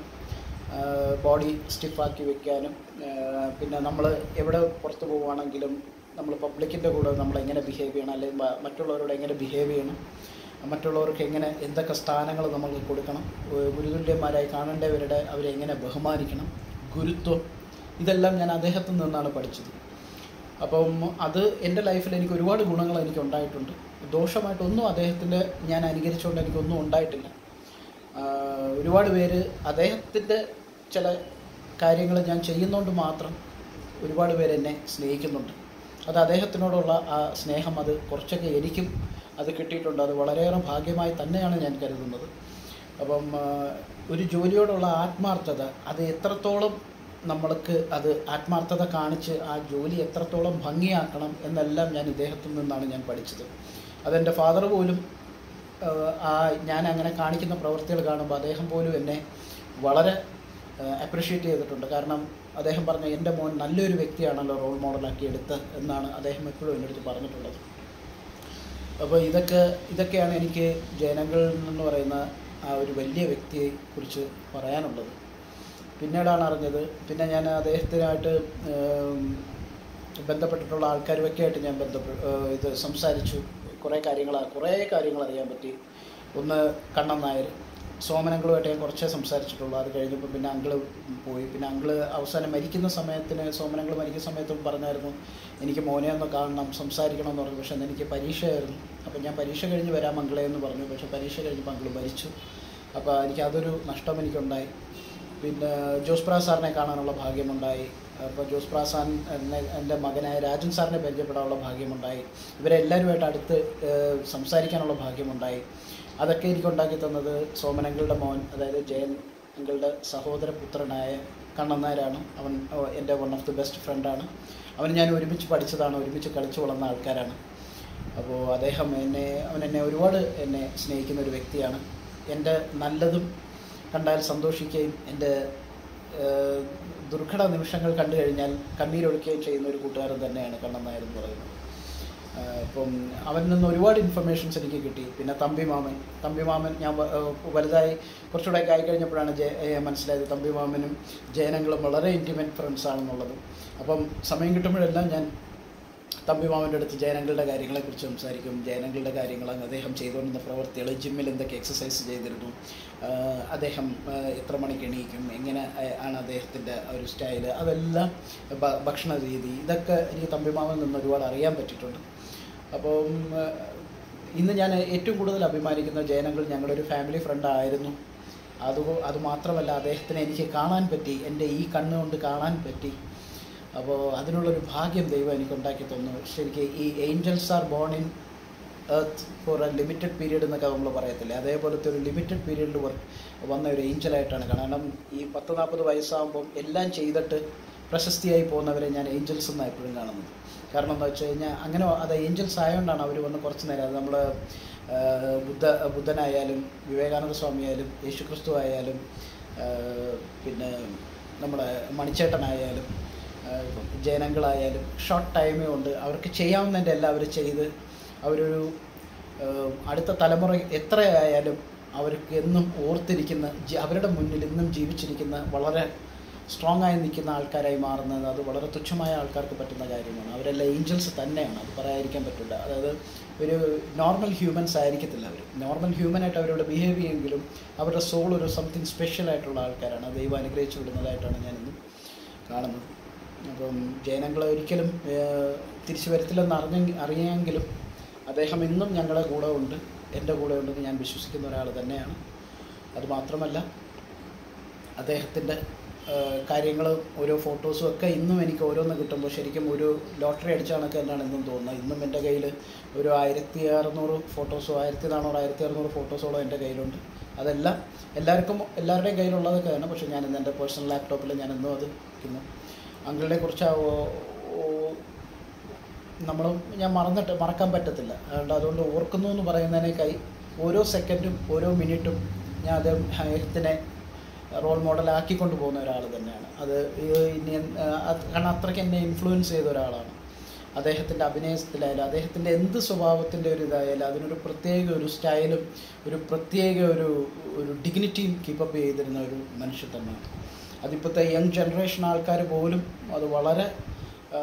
ബോഡി സ്റ്റിഫാക്കി വെക്കാനും ഏഹ് പിന്നെ നമ്മൾ എവിടെ പുറത്ത് പോവുകയാണെങ്കിലും നമ്മൾ പബ്ലിക്കിൻ്റെ കൂടെ നമ്മൾ എങ്ങനെ ബിഹേവ് ചെയ്യണം അല്ലെങ്കിൽ മ- മറ്റുള്ളവരോട് എങ്ങനെ ബിഹേവ് ചെയ്യണം മറ്റുള്ളവർക്ക് എങ്ങനെ എന്തൊക്കെ സ്ഥാനങ്ങൾ നമ്മൾ കൊടുക്കണം ഏഹ് ഗുരുതുല്യന്മാരായി കാണേണ്ടവരുടെ അവരെ എങ്ങനെ ബഹുമാനിക്കണം ഗുരുത്വം ഇതെല്ലാം ഞാൻ അദ്ദേഹത്തിൽ നിന്നാണ് പഠിച്ചത് അപ്പം അത് എൻ്റെ ലൈഫിൽ എനിക്ക് ഒരുപാട് ഗുണങ്ങൾ എനിക്ക് ഉണ്ടായിട്ടുണ്ട് ദോഷമായിട്ടൊന്നും അദ്ദേഹത്തിൻ്റെ ഞാൻ അനുകരിച്ചുകൊണ്ട് എനിക്കൊന്നും ഉണ്ടായിട്ടില്ല ആഹ് ഒരുപാട് പേര് അദ്ദേഹത്തിൻ്റെ ചില കാര്യങ്ങൾ ഞാൻ ചെയ്യുന്നതുകൊണ്ട് മാത്രം ഒരുപാട് പേര് എന്നെ സ്നേഹിക്കുന്നുണ്ട് അത് അദ്ദേഹത്തിനോടുള്ള ആ സ്നേഹം അത് കുറച്ചൊക്കെ എനിക്കും അത് കിട്ടിയിട്ടുണ്ട് അത് വളരെയേറെ ഭാഗ്യമായി തന്നെയാണ് ഞാൻ കരുതുന്നത് അപ്പം ആഹ് ഒരു ജോലിയോടുള്ള ആത്മാർത്ഥത അത് എത്രത്തോളം നമ്മൾക്ക് അത് ആത്മാർത്ഥത കാണിച്ച് ആ ജോലി എത്രത്തോളം ഭംഗിയാക്കണം എന്നെല്ലാം ഞാൻ ഇദ്ദേഹത്തിൽ നിന്നാണ് ഞാൻ പഠിച്ചത് അതെൻ്റെ ഫാദർ പോലും ആഹ് ആ ഞാൻ അങ്ങനെ കാണിക്കുന്ന പ്രവൃത്തികൾ കാണുമ്പോൾ അദ്ദേഹം പോലും എന്നെ വളരെ അപ്രിഷ്യേറ്റ് ചെയ്തിട്ടുണ്ട് കാരണം അദ്ദേഹം പറഞ്ഞ എൻ്റെ മോൻ നല്ലൊരു വ്യക്തിയാണല്ലോ റോൾ മോഡലാക്കി എടുത്ത് എന്നാണ് അദ്ദേഹം എപ്പോഴും എൻ്റെ അടുത്ത് പറഞ്ഞിട്ടുള്ളത് അപ്പോൾ ഇതൊക്കെ ഇതൊക്കെയാണ് എനിക്ക് ജനങ്ങൾ എന്ന് പറയുന്ന ആ ഒരു വലിയ വ്യക്തിയെ കുറിച്ച് പറയാനുള്ളത് പിന്നീടാണ് അറിഞ്ഞത് പിന്നെ ഞാൻ അദ്ദേഹത്തിനായിട്ട് ഏം, ബന്ധപ്പെട്ടിട്ടുള്ള ആൾക്കാരുമൊക്കെ ആയിട്ട് ഞാൻ ബന്ധപ്പെട്ട് ഇത് സംസാരിച്ചു കുറേ കാര്യങ്ങൾ കുറേ കാര്യങ്ങൾ അറിയാൻ പറ്റി ഒന്ന് കണ്ണൻ നായർ സോമനങ്ങളുമായിട്ട് ഞാൻ കുറച്ചേ സംസാരിച്ചിട്ടുള്ളൂ അത് കഴിഞ്ഞപ്പോൾ പിന്നെ അങ്കിള് പോയി പിന്നെ അങ്കിള് അവസാനം മരിക്കുന്ന സമയത്തിന് സോമനങ്ങൾ മരിക്കുന്ന സമയത്തും പറഞ്ഞായിരുന്നു എനിക്ക് മോനെ ഒന്ന് കാണണം സംസാരിക്കണം എന്ന് പറഞ്ഞു പക്ഷേ അന്ന് എനിക്ക് പരീക്ഷയായിരുന്നു അപ്പോൾ ഞാൻ പരീക്ഷ കഴിഞ്ഞ് വരാം മംഗളെ എന്ന് പറഞ്ഞു പക്ഷേ പരീക്ഷ കഴിഞ്ഞപ്പോൾ അങ്കിള് മരിച്ചു അപ്പോൾ എനിക്ക് അതൊരു നഷ്ടം എനിക്കുണ്ടായി പിന്നെ ജോസ് പ്രാ സാറിനെ കാണാനുള്ള ഭാഗ്യമുണ്ടായി അപ്പോൾ ജോസ് പ്രാ സാൻ എന്നെ എൻ്റെ മകനായ രാജൻ സാറിനെ പരിചയപ്പെടാനുള്ള ഭാഗ്യമുണ്ടായി ഇവരെല്ലാവരുമായിട്ട് അടുത്ത് ഏഹ്, സംസാരിക്കാനുള്ള ഭാഗ്യമുണ്ടായി അതൊക്കെ എനിക്ക് ഉണ്ടാക്കി തന്നത് സോമനങ്ങളുടെ മോൻ അതായത് ജയൻ അങ്കിളുടെ സഹോദരപുത്രനായ കണ്ണന്നാരാണ് അവൻ ഓ, എൻ്റെ വൺ ഓഫ് ദി ബെസ്റ്റ് ഫ്രണ്ടാണ് അവൻ ഞാൻ ഒരുമിച്ച് പഠിച്ചതാണ് ഒരുമിച്ച് കളിച്ചു വളർന്ന ആൾക്കാരാണ് അപ്പോൾ അദ്ദേഹം എന്നെ അവൻ എന്നെ ഒരുപാട് എന്നെ സ്നേഹിക്കുന്ന ഒരു വ്യക്തിയാണ് എൻ്റെ നല്ലതും കണ്ടാൽ സന്തോഷിക്കുകയും എൻ്റെ ഏഹ്, ദുർഘട നിമിഷങ്ങൾ കണ്ടു കഴിഞ്ഞാൽ കണ്ണീരൊഴുക്കുകയും ചെയ്യുന്ന ഒരു കൂട്ടുകാരൻ തന്നെയാണ് കണ്ണൻ നായർ എന്ന് പറയുന്നത് ആഹ് ഇപ്പം അവനിൽ നിന്ന് ഒരുപാട് ഇൻഫർമേഷൻസ് എനിക്ക് കിട്ടി പിന്നെ തമ്പി മാമൻ തമ്പി മാമൻ ഞാൻ വ- ഏഹ് വലുതായി കുറച്ചുകൂടെയൊക്കെ ആയി കഴിഞ്ഞപ്പോഴാണ് ജയ ഏഹ് മനസ്സിലായത് തമ്പി മാമനും ജയനങ്ങളും വളരെ ഇൻറ്റിമേറ്റ് ഫ്രണ്ട്സ് ആണെന്നുള്ളത് അപ്പം സമയം കിട്ടുമ്പോഴെല്ലാം ഞാൻ തമ്പി മാമൻ്റെ അടുത്ത് ജയനങ്ങളുടെ കാര്യങ്ങളെക്കുറിച്ച് സംസാരിക്കും ജയനങ്ങളുടെ കാര്യങ്ങൾ അദ്ദേഹം ചെയ്തുകൊണ്ടിരുന്ന പ്രവർത്തികൾ ജിമ്മിൽ എന്തൊക്കെ എക്സസൈസ് ചെയ്തിരുന്നു ആഹ് അദ്ദേഹം ആഹ് എത്ര മണിക്ക് എണീക്കും എങ്ങനെ ആഹ് ആണ് അദ്ദേഹത്തിൻ്റെ ഒരു സ്റ്റൈല് അതെല്ലാം ഭ- ഭക്ഷണ രീതി ഇതൊക്കെ എനിക്ക് തമ്പി മാമനിൽ നിന്ന് ഒരുപാട് അറിയാൻ പറ്റിയിട്ടുണ്ട് അപ്പം ആഹ് ഇന്ന് ഞാൻ ഏറ്റവും കൂടുതൽ അഭിമാനിക്കുന്ന ജയനങ്ങൾ ഞങ്ങളുടെ ഒരു ഫാമിലി ഫ്രണ്ട് ആയിരുന്നു അത് അത് മാത്രമല്ല അദ്ദേഹത്തിനെ എനിക്ക് കാണാൻ പറ്റി എൻ്റെ ഈ കണ്ണുകൊണ്ട് കാണാൻ പറ്റി അപ്പോൾ അതിനുള്ളൊരു ഭാഗ്യം ദൈവം എനിക്ക് ഉണ്ടാക്കി തന്നു ശരിക്കും ഈ angels are born in earth for a limited period എന്നൊക്കെ നമ്മൾ പറയത്തില്ലേ അതേപോലത്തെ ഒരു ലിമിറ്റഡ് പീരീഡിൽ വർക്ക് വന്ന ഒരു ഏഞ്ചലായിട്ടാണ് കാരണം ഈ പത്ത് നാൽപ്പത് വയസ്സാകുമ്പം എല്ലാം ചെയ്തിട്ട് പ്രശസ്തിയായി പോകുന്നവരെ ഞാൻ ഏഞ്ചൽസ് എന്നാണ് എപ്പോഴും കാണുന്നത് കാരണം എന്താ വെച്ച് കഴിഞ്ഞാൽ അങ്ങനെ അത് ഏഞ്ചൽസ് ആയതുകൊണ്ടാണ് അവർ വന്ന് കുറച്ച് നേരം അത് നമ്മൾ ബുദ്ധ ബുദ്ധനായാലും വിവേകാനന്ദ സ്വാമി ആയാലും യേശുക്രിസ്തു ആയാലും ആ, പിന്നെ നമ്മുടെ മണിച്ചേട്ടനായാലും ആ, ഇപ്പം ജയനങ്ങളായാലും ഷോർട്ട് ടൈമേ ഉണ്ട് അവർക്ക് ചെയ്യാവുന്നതിൻ്റെ എല്ലാം അവർ ചെയ്ത് അവരൊരു ആ, അടുത്ത തലമുറ എത്രയായാലും അവർക്ക് എന്നും ഓർത്തിരിക്കുന്ന ജി- അവരുടെ മുന്നിൽ ഇന്നും ജീവിച്ചിരിക്കുന്ന വളരെ സ്ട്രോങ് ആയി നിൽക്കുന്ന ആൾക്കാരായി മാറുന്നത് അത് വളരെ തുച്ഛമായ ആൾക്കാർക്ക് പറ്റുന്ന കാര്യമാണ് അവരെല്ലാം ഏഞ്ചൽസ് തന്നെയാണ് അത് പറയാതിരിക്കാൻ പറ്റില്ല അതായത് ഒരു നോർമൽ ഹ്യൂമൻസ് ആയിരിക്കത്തില്ല അവർ നോർമൽ ഹ്യൂമനായിട്ട് അവരോട് ബിഹേവ് ചെയ്യുമെങ്കിലും അവരുടെ സോൾ ഒരു സംതിങ് സ്പെഷ്യൽ ആയിട്ടുള്ള ആൾക്കാരാണ് അത് ദൈവം അനുഗ്രഹിച്ചു വിടുന്നതായിട്ടാണ് ഞാനിന്ന് കാണുന്നത് അപ്പം ജയനങ്ങളെ ഒരിക്കലും ഏഹ്, തിരിച്ചു വരത്തില്ലെന്ന് അറിഞ്ഞ അറിയാമെങ്കിലും അദ്ദേഹം ഇന്നും ഞങ്ങളുടെ കൂടെ ഉണ്ട് എൻ്റെ കൂടെ ഉണ്ടെന്ന് ഞാൻ വിശ്വസിക്കുന്ന ഒരാൾ തന്നെയാണ് അതുമാത്രമല്ല അദ്ദേഹത്തിൻ്റെ കാര്യങ്ങൾ ഓരോ ഫോട്ടോസും ഒക്കെ ഇന്നും എനിക്ക് ഓരോന്ന് കിട്ടുമ്പോൾ ശരിക്കും ഒരു ലോട്ടറി അടിച്ച കണക്ക് തന്നെയാണ് ഇന്നും തോന്നുന്നത് ഇന്നും എൻ്റെ കയ്യിൽ ഒരു ആയിരത്തി അറുന്നൂറ് ഫോട്ടോസോ ആയിരത്തി നാനൂറ് ആയിരത്തി അറുന്നൂറ് ഫോട്ടോസോളം എൻ്റെ കയ്യിലുണ്ട് അതെല്ലാം എല്ലാവർക്കും എല്ലാവരുടെയും കയ്യിലുള്ളതൊക്കെ തന്നെ പക്ഷേ ഞാൻ ഇന്ന് എൻ്റെ പേഴ്സണൽ ലാപ്ടോപ്പിൽ ഞാൻ ഇന്നും അത് വയ്ക്കുന്നു അങ്കിളിനെ കുറിച്ച് ആ ഓ- ഓ- നമ്മൾ ഞാൻ മറന്നിട്ട് മറക്കാൻ പറ്റത്തില്ല അതുകൊണ്ട് അതുകൊണ്ട് ഓർക്കുന്നു എന്ന് പറയുന്നതിനേക്കായി ഓരോ സെക്കൻഡും ഓരോ മിനിറ്റും ഞാൻ അദ്ദേഹം അദ്ദേഹത്തിനെ റോൾ മോഡലാക്കിക്കൊണ്ട് പോകുന്ന ഒരാൾ തന്നെയാണ് അത് ഈ ഇനി ആ, അത് കാരണം അത്രയ്ക്ക് എന്നെ ഇൻഫ്ലുവൻസ് ചെയ്ത ഒരാളാണ് അദ്ദേഹത്തിൻ്റെ അഭിനയത്തിലായാലും അദ്ദേഹത്തിൻ്റെ എന്ത് സ്വഭാവത്തിൻ്റെ ഒരു ഇതായാലും അതിനൊരു പ്രത്യേക ഒരു സ്റ്റൈലും ഒരു പ്രത്യേക ഒരു ഒരു ഡിഗ്നിറ്റിയും കീപ്പപ്പ് ചെയ്തിരുന്ന ഒരു മനുഷ്യൻ തന്നെയാണ് അതിപ്പോഴത്തെ യങ് ജനറേഷൻ ആൾക്കാർ പോലും അത് വളരെ ആ,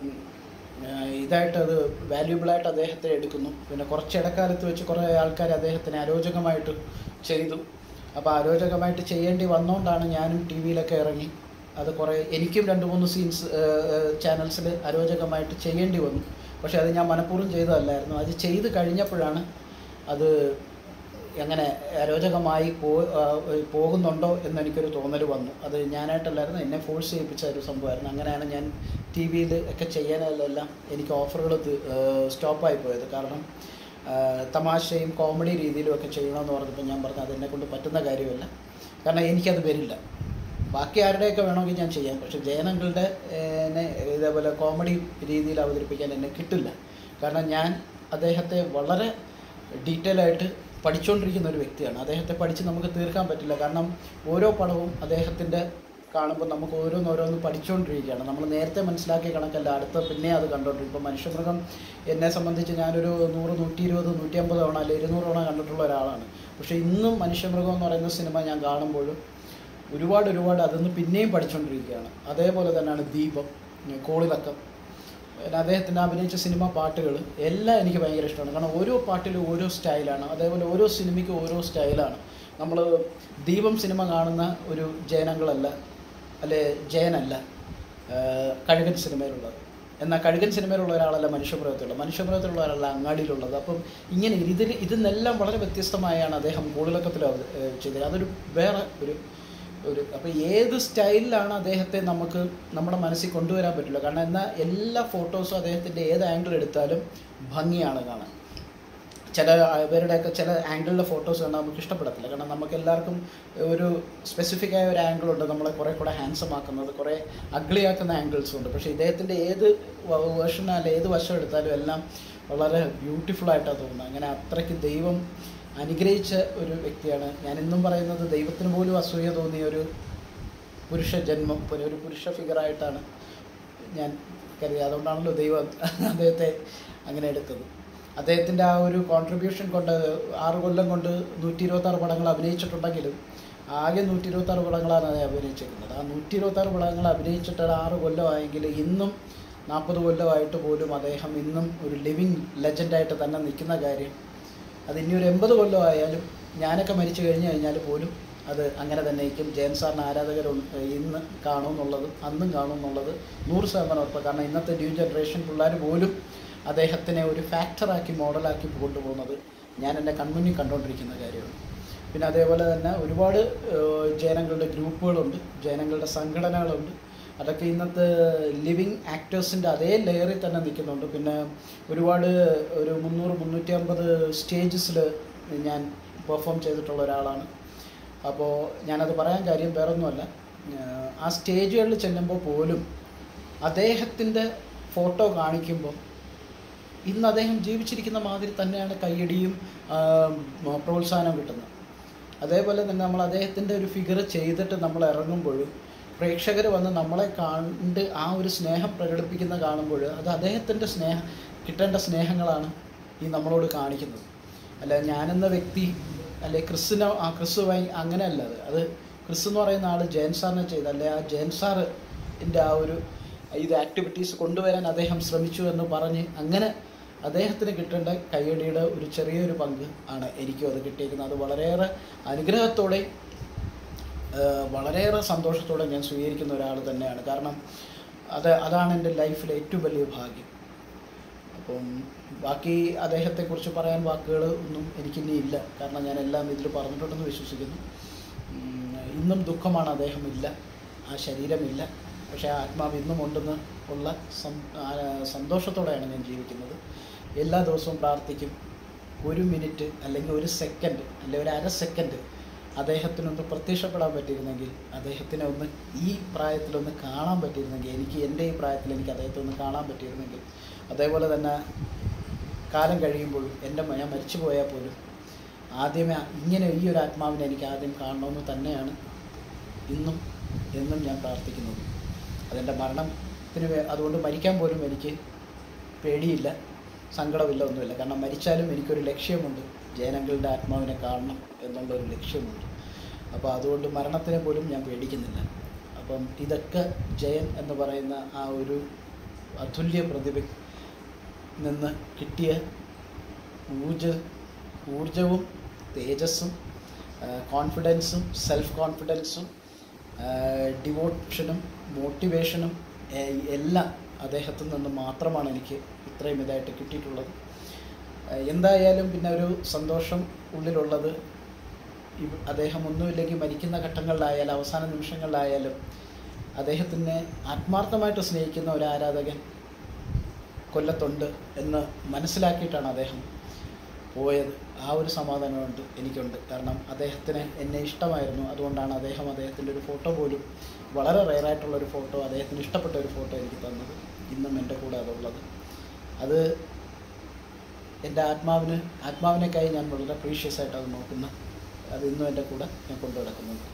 ആഹ് ഇതായിട്ട് അത് വാല്യൂബിളായിട്ട് അദ്ദേഹത്തെ എടുക്കുന്നു പിന്നെ കുറച്ച് ഇടക്കാലത്ത് വെച്ച് കുറേ ആൾക്കാർ അദ്ദേഹത്തിനെ അരോചകമായിട്ട് ചെയ്തു അപ്പോൾ അരോചകമായിട്ട് ചെയ്യേണ്ടി വന്നുകൊണ്ടാണ് ഞാനും ടി വിയിലൊക്കെ ഇറങ്ങി അത് കുറേ എനിക്കും രണ്ട് മൂന്ന് സീൻസ് ചാനൽസിൽ അരോചകമായിട്ട് ചെയ്യേണ്ടി വന്നു പക്ഷേ അത് ഞാൻ മനഃപൂർവ്വം ചെയ്തതല്ലായിരുന്നു അത് ചെയ്ത് കഴിഞ്ഞപ്പോഴാണ് അത് എങ്ങനെ അരോചകമായി പോ ആ, പോകുന്നുണ്ടോ എന്നെനിക്കൊരു തോന്നൽ വന്നു അത് ഞാനായിട്ടല്ലായിരുന്നു എന്നെ ഫോഴ്സ് ചെയ്യിപ്പിച്ച ഒരു സംഭവമായിരുന്നു അങ്ങനെയാണ് ഞാൻ ടി വിയിൽ ഒക്കെ ചെയ്യാനെല്ലാം എനിക്ക് ഓഫറുകൾ സ്റ്റോപ്പായി പോയത് കാരണം ആ, തമാശയും കോമഡി രീതിയിലും ഒക്കെ ചെയ്യണമെന്ന് പറഞ്ഞപ്പോൾ ഞാൻ പറഞ്ഞു അതെന്നെ കൊണ്ട് പറ്റുന്ന കാര്യമല്ല കാരണം എനിക്കത് വരില്ല ബാക്കി ആരുടെയൊക്കെ വേണമെങ്കിൽ ഞാൻ ചെയ്യാം പക്ഷേ ജയനങ്ങളുടെ എന്നെ ഇതേപോലെ കോമഡി രീതിയിൽ അവതരിപ്പിക്കാൻ എന്നെ കിട്ടില്ല കാരണം ഞാൻ അദ്ദേഹത്തെ വളരെ ഡീറ്റെയിൽ ആയിട്ട് പഠിച്ചുകൊണ്ടിരിക്കുന്ന ഒരു വ്യക്തിയാണ് അദ്ദേഹത്തെ പഠിച്ച് നമുക്ക് തീർക്കാൻ പറ്റില്ല കാരണം ഓരോ പടവും അദ്ദേഹത്തിൻ്റെ കാണുമ്പോൾ നമുക്ക് ഓരോന്നോരോന്ന് പഠിച്ചുകൊണ്ടിരിക്കുകയാണ് നമ്മൾ നേരത്തെ മനസ്സിലാക്കിയ കണക്കല്ല അടുത്ത പിന്നെ അത് കണ്ടുകൊണ്ടിരിക്കും ഇപ്പോൾ മനുഷ്യമൃഗം എന്നെ സംബന്ധിച്ച് ഞാനൊരു നൂറ് നൂറ്റി ഇരുപത് നൂറ്റി അമ്പത് തവണ അല്ലെങ്കിൽ ഇരുന്നൂറ് തവണ കണ്ടിട്ടുള്ള ഒരാളാണ് പക്ഷേ ഇന്നും മനുഷ്യമൃഗം എന്ന് പറയുന്ന സിനിമ ഞാൻ കാണുമ്പോഴും ഒരുപാട് ഒരുപാട് അതിന്ന് പിന്നെയും പഠിച്ചുകൊണ്ടിരിക്കുകയാണ് അതേപോലെ തന്നെയാണ് ദീപം കോളിലക്കം പിന്നെ അദ്ദേഹത്തിൻ്റെ അഭിനയിച്ച സിനിമ പാട്ടുകൾ എല്ലാം എനിക്ക് ഭയങ്കര ഇഷ്ടമാണ് കാരണം ഓരോ പാട്ടിലും ഓരോ സ്റ്റൈലാണ് അതേപോലെ ഓരോ സിനിമയ്ക്കും ഓരോ സ്റ്റൈലാണ് നമ്മൾ ദീപം സിനിമ കാണുന്ന ഒരു ജയനങ്ങളല്ല അല്ലെ ജയനല്ല ആഹ് കഴുകൻ സിനിമയിലുള്ളത് എന്നാൽ കഴുകൻ സിനിമയിലുള്ള ഒരാളല്ല മനുഷ്യപ്രയത്തിലുള്ളത് മനുഷ്യപ്രയത്തിലുള്ള ഒരാളല്ല അങ്ങാടിയിലുള്ളത് അപ്പം ഇങ്ങനെ ഇതിൽ ഇതിൽ നിന്നെല്ലാം വളരെ വ്യത്യസ്തമായാണ് അദ്ദേഹം കൂടുതലക്കത്തിൽ ചെയ്തത് അതൊരു വേറെ ഒരു ഒരു അപ്പോൾ ഏത് സ്റ്റൈലിലാണ് അദ്ദേഹത്തെ നമുക്ക് നമ്മുടെ മനസ്സിൽ കൊണ്ടുവരാൻ പറ്റില്ല കാരണം എന്നാൽ എല്ലാ ഫോട്ടോസും അദ്ദേഹത്തിൻ്റെ ഏത് ആംഗിൾ എടുത്താലും ഭംഗിയാണ് കാണാൻ ചില ഇവരുടെയൊക്കെ ചില ആംഗിളിലെ ഫോട്ടോസ് കണ്ടാൽ നമുക്ക് ഇഷ്ടപ്പെടത്തില്ല കാരണം നമുക്ക് എല്ലാവർക്കും ഒരു സ്പെസിഫിക് ആയ ഒരു ആംഗിൾ ഉണ്ട് നമ്മളെ കുറേ കൂടെ ഹാൻസം ആക്കുന്നത് കുറേ അഗ്ലി ആക്കുന്ന ആംഗിൾസും ഉണ്ട് പക്ഷേ ഇദ്ദേഹത്തിൻ്റെ ഏത് വേർഷൻ അല്ല ഏത് വശം എടുത്താലും എല്ലാം വളരെ ബ്യൂട്ടിഫുൾ ആയിട്ടാണ് തോന്നുന്നത് അങ്ങനെ അത്രയ്ക്ക് ദൈവം അനുഗ്രഹിച്ച ഒരു വ്യക്തിയാണ് ഞാൻ ഇന്നും പറയുന്നത് ദൈവത്തിന് പോലും അസൂയ തോന്നിയ ഒരു പുരുഷ ജന്മം ഒരു- ഒരു പുരുഷ ഫിഗറായിട്ടാണ് ഞാൻ കരുതി അതുകൊണ്ടാണല്ലോ ദൈവം അദ്ദേഹത്തെ അങ്ങനെ എടുത്തത് അദ്ദേഹത്തിൻ്റെ ആ ഒരു കോൺട്രിബ്യൂഷൻ കൊണ്ട് ആറ് കൊല്ലം കൊണ്ട് നൂറ്റി ഇരുപത്താറ് പടങ്ങൾ അഭിനയിച്ചിട്ടുണ്ടെങ്കിലും ആകെ നൂറ്റി ഇരുപത്താറ് പടങ്ങളാണ് അദ്ദേഹം അഭിനയിച്ചിരിക്കുന്നത് ആ നൂറ്റി ഇരുപത്താറ് പടങ്ങൾ അഭിനയിച്ചിട്ട് ആറ് കൊല്ലമായെങ്കിൽ ഇന്നും നാൽപ്പത് കൊല്ലമായിട്ട് പോലും അദ്ദേഹം ഇന്നും ഒരു ലിവിങ് ലെജൻഡായിട്ട് തന്നെ നിൽക്കുന്ന കാര്യം അത് ഇനി ഒരു എൺപത് കൊല്ലമായാലും ഞാനൊക്കെ മരിച്ചു കഴിഞ്ഞു കഴിഞ്ഞാൽ പോലും അത് അങ്ങനെ തന്നെ ആയിരിക്കും ജയൻ സാറിന് ആരാധകർ ഇന്ന് കാണും എന്നുള്ളത് അന്നും കാണും എന്നുള്ളത് നൂറ് ശതമാനം ഉറപ്പ് കാരണം ഇന്നത്തെ ന്യൂ ജനറേഷൻ പിള്ളേർ പോലും അദ്ദേഹത്തിനെ ഒരു ഫാക്ടറാക്കി മോഡലാക്കി കൊണ്ടുപോകുന്നത് ഞാൻ എൻ്റെ കൺമുന്നിൽ കണ്ടുകൊണ്ടിരിക്കുന്ന കാര്യമാണ് പിന്നെ അതേപോലെ തന്നെ ഒരുപാട് ഏഹ്, ജയനങ്ങളുടെ ഗ്രൂപ്പുകളുണ്ട് ജയനങ്ങളുടെ സംഘടനകളുണ്ട് അതൊക്കെ ഇന്നത്തെ ലിവിങ് ആക്ടേഴ്സിൻ്റെ അതേ ലെയറിൽ തന്നെ നിൽക്കുന്നുണ്ട് പിന്നെ ഒരുപാട് ഒരു മുന്നൂറ് മുന്നൂറ്റി അമ്പത് സ്റ്റേജസിൽ ഞാൻ പെർഫോം ചെയ്തിട്ടുള്ള ഒരാളാണ് അപ്പോൾ ഞാനത് പറയാൻ കാര്യം വേറൊന്നുമല്ല ഏഹ്, ആ സ്റ്റേജുകളിൽ ചെല്ലുമ്പോൾ പോലും അദ്ദേഹത്തിൻ്റെ ഫോട്ടോ കാണിക്കുമ്പോൾ ഇന്ന് അദ്ദേഹം ജീവിച്ചിരിക്കുന്ന മാതിരി തന്നെയാണ് കയ്യടിയും ആ, മ- പ്രോത്സാഹനം കിട്ടുന്നത് അതേപോലെ തന്നെ നമ്മൾ അദ്ദേഹത്തിൻ്റെ ഒരു ഫിഗർ ചെയ്തിട്ട് നമ്മൾ ഇറങ്ങുമ്പോഴും പ്രേക്ഷകർ വന്ന് നമ്മളെ കണ്ട് ആ ഒരു സ്നേഹം പ്രകടിപ്പിക്കുന്ന കാണുമ്പോൾ അത് അദ്ദേഹത്തിൻ്റെ സ്നേഹം കിട്ടേണ്ട സ്നേഹങ്ങളാണ് ഈ നമ്മളോട് കാണിക്കുന്നത് അല്ല ഞാനെന്ന വ്യക്തി അല്ലെ ക്രിസ്സിനോ ആ ക്രിസ് വൈ അങ്ങനെയല്ല അത് അത് ക്രിസ് എന്ന് പറയുന്ന ആൾ ജയൻ സാറിനെ ചെയ്ത് അല്ലെ ആ ജയൻ സാറിൻ്റെ ആ ഒരു ഇത് ആക്ടിവിറ്റീസ് കൊണ്ടുവരാൻ അദ്ദേഹം ശ്രമിച്ചു എന്ന് പറഞ്ഞ് അങ്ങനെ അദ്ദേഹത്തിന് കിട്ടേണ്ട കയ്യടിയുടെ ഒരു ചെറിയൊരു പങ്ക് ആണ് എനിക്കും അത് കിട്ടിയിരിക്കുന്നത് അത് വളരെയേറെ അനുഗ്രഹത്തോടെ ഏഹ്, വളരെയേറെ സന്തോഷത്തോടെ ഞാൻ സ്വീകരിക്കുന്ന ഒരാൾ തന്നെയാണ് കാരണം അത് അതാണ് എൻ്റെ ലൈഫിലെ ഏറ്റവും വലിയ ഭാഗ്യം അപ്പം ബാക്കി അദ്ദേഹത്തെക്കുറിച്ച് പറയാൻ വാക്കുകൾ ഒന്നും എനിക്കിനി ഇല്ല കാരണം ഞാൻ എല്ലാം ഇതിൽ പറഞ്ഞിട്ടുണ്ടെന്ന് വിശ്വസിക്കുന്നു ഉം, ഇന്നും ദുഃഖമാണ് അദ്ദേഹം ഇല്ല ആ ശരീരമില്ല പക്ഷേ ആ ആത്മാവ് ഇന്നും ഉണ്ടെന്ന് ഉള്ള സം- ആ, സന്തോഷത്തോടെയാണ് ഞാൻ ജീവിക്കുന്നത് എല്ലാ ദിവസവും പ്രാർത്ഥിക്കും ഒരു മിനിറ്റ് അല്ലെങ്കിൽ ഒരു സെക്കൻഡ് അല്ലെങ്കിൽ ഒരു അര സെക്കൻഡ് അദ്ദേഹത്തിനൊന്ന് പ്രത്യക്ഷപ്പെടാൻ പറ്റിയിരുന്നെങ്കിൽ അദ്ദേഹത്തിനെ ഒന്ന് ഈ പ്രായത്തിലൊന്ന് കാണാൻ പറ്റിയിരുന്നെങ്കിൽ എനിക്ക് എൻ്റെ ഈ പ്രായത്തിൽ എനിക്ക് അദ്ദേഹത്തെ ഒന്ന് കാണാൻ പറ്റിയിരുന്നെങ്കിൽ അതേപോലെ തന്നെ കാലം കഴിയുമ്പോഴും എൻ്റെ മ- ഞാൻ മരിച്ചു പോയാൽ പോലും ആദ്യമേ ഇങ്ങനെ ഈ ഒരു ആത്മാവിനെ എനിക്ക് ആദ്യം കാണണമെന്ന് തന്നെയാണ് ഇന്നും എന്നും ഞാൻ പ്രാർത്ഥിക്കുന്നത് അതെൻ്റെ മരണത്തിന് വേ- അതുകൊണ്ട് മരിക്കാൻ പോലും എനിക്ക് പേടിയില്ല സങ്കടമില്ല ഒന്നുമില്ല കാരണം മരിച്ചാലും എനിക്കൊരു ലക്ഷ്യമുണ്ട് ജയനങ്ങളുടെ ആത്മാവിനെ കാണണം എന്നുള്ളൊരു ലക്ഷ്യമുണ്ട് അപ്പോൾ അതുകൊണ്ട് മരണത്തിനെ പോലും ഞാൻ പേടിക്കുന്നില്ല അപ്പം ഇതൊക്കെ ജയൻ എന്ന് പറയുന്ന ആ ഒരു അതുല്യ പ്രതിഭ നിന്ന് കിട്ടിയ ഊർജ ഊർജവും തേജസ്സും കോൺഫിഡൻസും സെൽഫ് കോൺഫിഡൻസും ഡിവോഷനും മോട്ടിവേഷനും ഏഹ്, എല്ലാം അദ്ദേഹത്തിൽ നിന്ന് മാത്രമാണ് എനിക്ക് ഇത്രയും ഇതായിട്ട് കിട്ടിയിട്ടുള്ളത് ഏഹ്, എന്തായാലും പിന്നെ ഒരു സന്തോഷം ഉള്ളിലുള്ളത് ഇവ- അദ്ദേഹം ഒന്നുമില്ലെങ്കിൽ മരിക്കുന്ന ഘട്ടങ്ങളിലായാലും അവസാന നിമിഷങ്ങളിലായാലും അദ്ദേഹത്തിനെ ആത്മാർത്ഥമായിട്ട് സ്നേഹിക്കുന്ന ഒരു ആരാധകൻ കൊല്ലത്തുണ്ട് എന്ന് മനസ്സിലാക്കിയിട്ടാണ് അദ്ദേഹം പോയത് ആ ഒരു സമാധാനമുണ്ട് എനിക്കുണ്ട് കാരണം അദ്ദേഹത്തിന് എന്നെ ഇഷ്ടമായിരുന്നു അതുകൊണ്ടാണ് അദ്ദേഹം അദ്ദേഹത്തിൻ്റെ ഒരു ഫോട്ടോ പോലും വളരെ റെയറായിട്ടുള്ള ഒരു ഫോട്ടോ അദ്ദേഹത്തിന് ഇഷ്ടപ്പെട്ട ഒരു ഫോട്ടോ എനിക്ക് തന്നത് ഇന്നും എൻ്റെ കൂടെ അതുള്ളത് അത് എൻ്റെ ആത്മാവിന് ആത്മാവിനേക്കായി ഞാൻ വളരെ പ്രീഷ്യസ് ആയിട്ട് അത് നോക്കുന്ന അത് ഇന്നും എൻ്റെ കൂടെ ഞാൻ കൊണ്ടു നടക്കുന്നുണ്ട്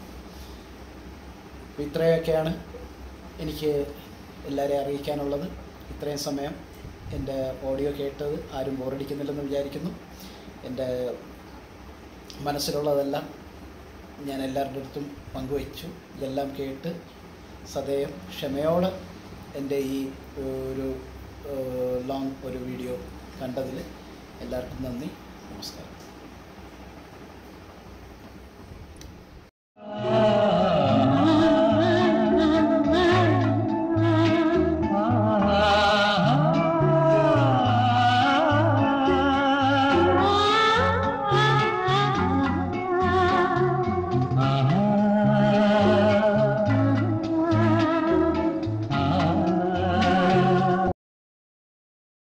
അപ്പോൾ ഇത്രയൊക്കെയാണ് എനിക്ക് എല്ലാവരെയും അറിയിക്കാനുള്ളത് ഇത്രയും സമയം എൻ്റെ ഓഡിയോ കേട്ടത് ആരും ബോറടിക്കുന്നില്ലെന്ന് വിചാരിക്കുന്നു എൻ്റെ മനസ്സിലുള്ളതെല്ലാം ഞാൻ എല്ലാവരുടെ അടുത്തും പങ്കുവച്ചു ഇതെല്ലാം കേട്ട് സദയം ക്ഷമയോടെ എൻ്റെ ഈ ഒരു ലോങ് ഒരു വീഡിയോ കണ്ടതിൽ എല്ലാവർക്കും നന്ദി നമസ്കാരം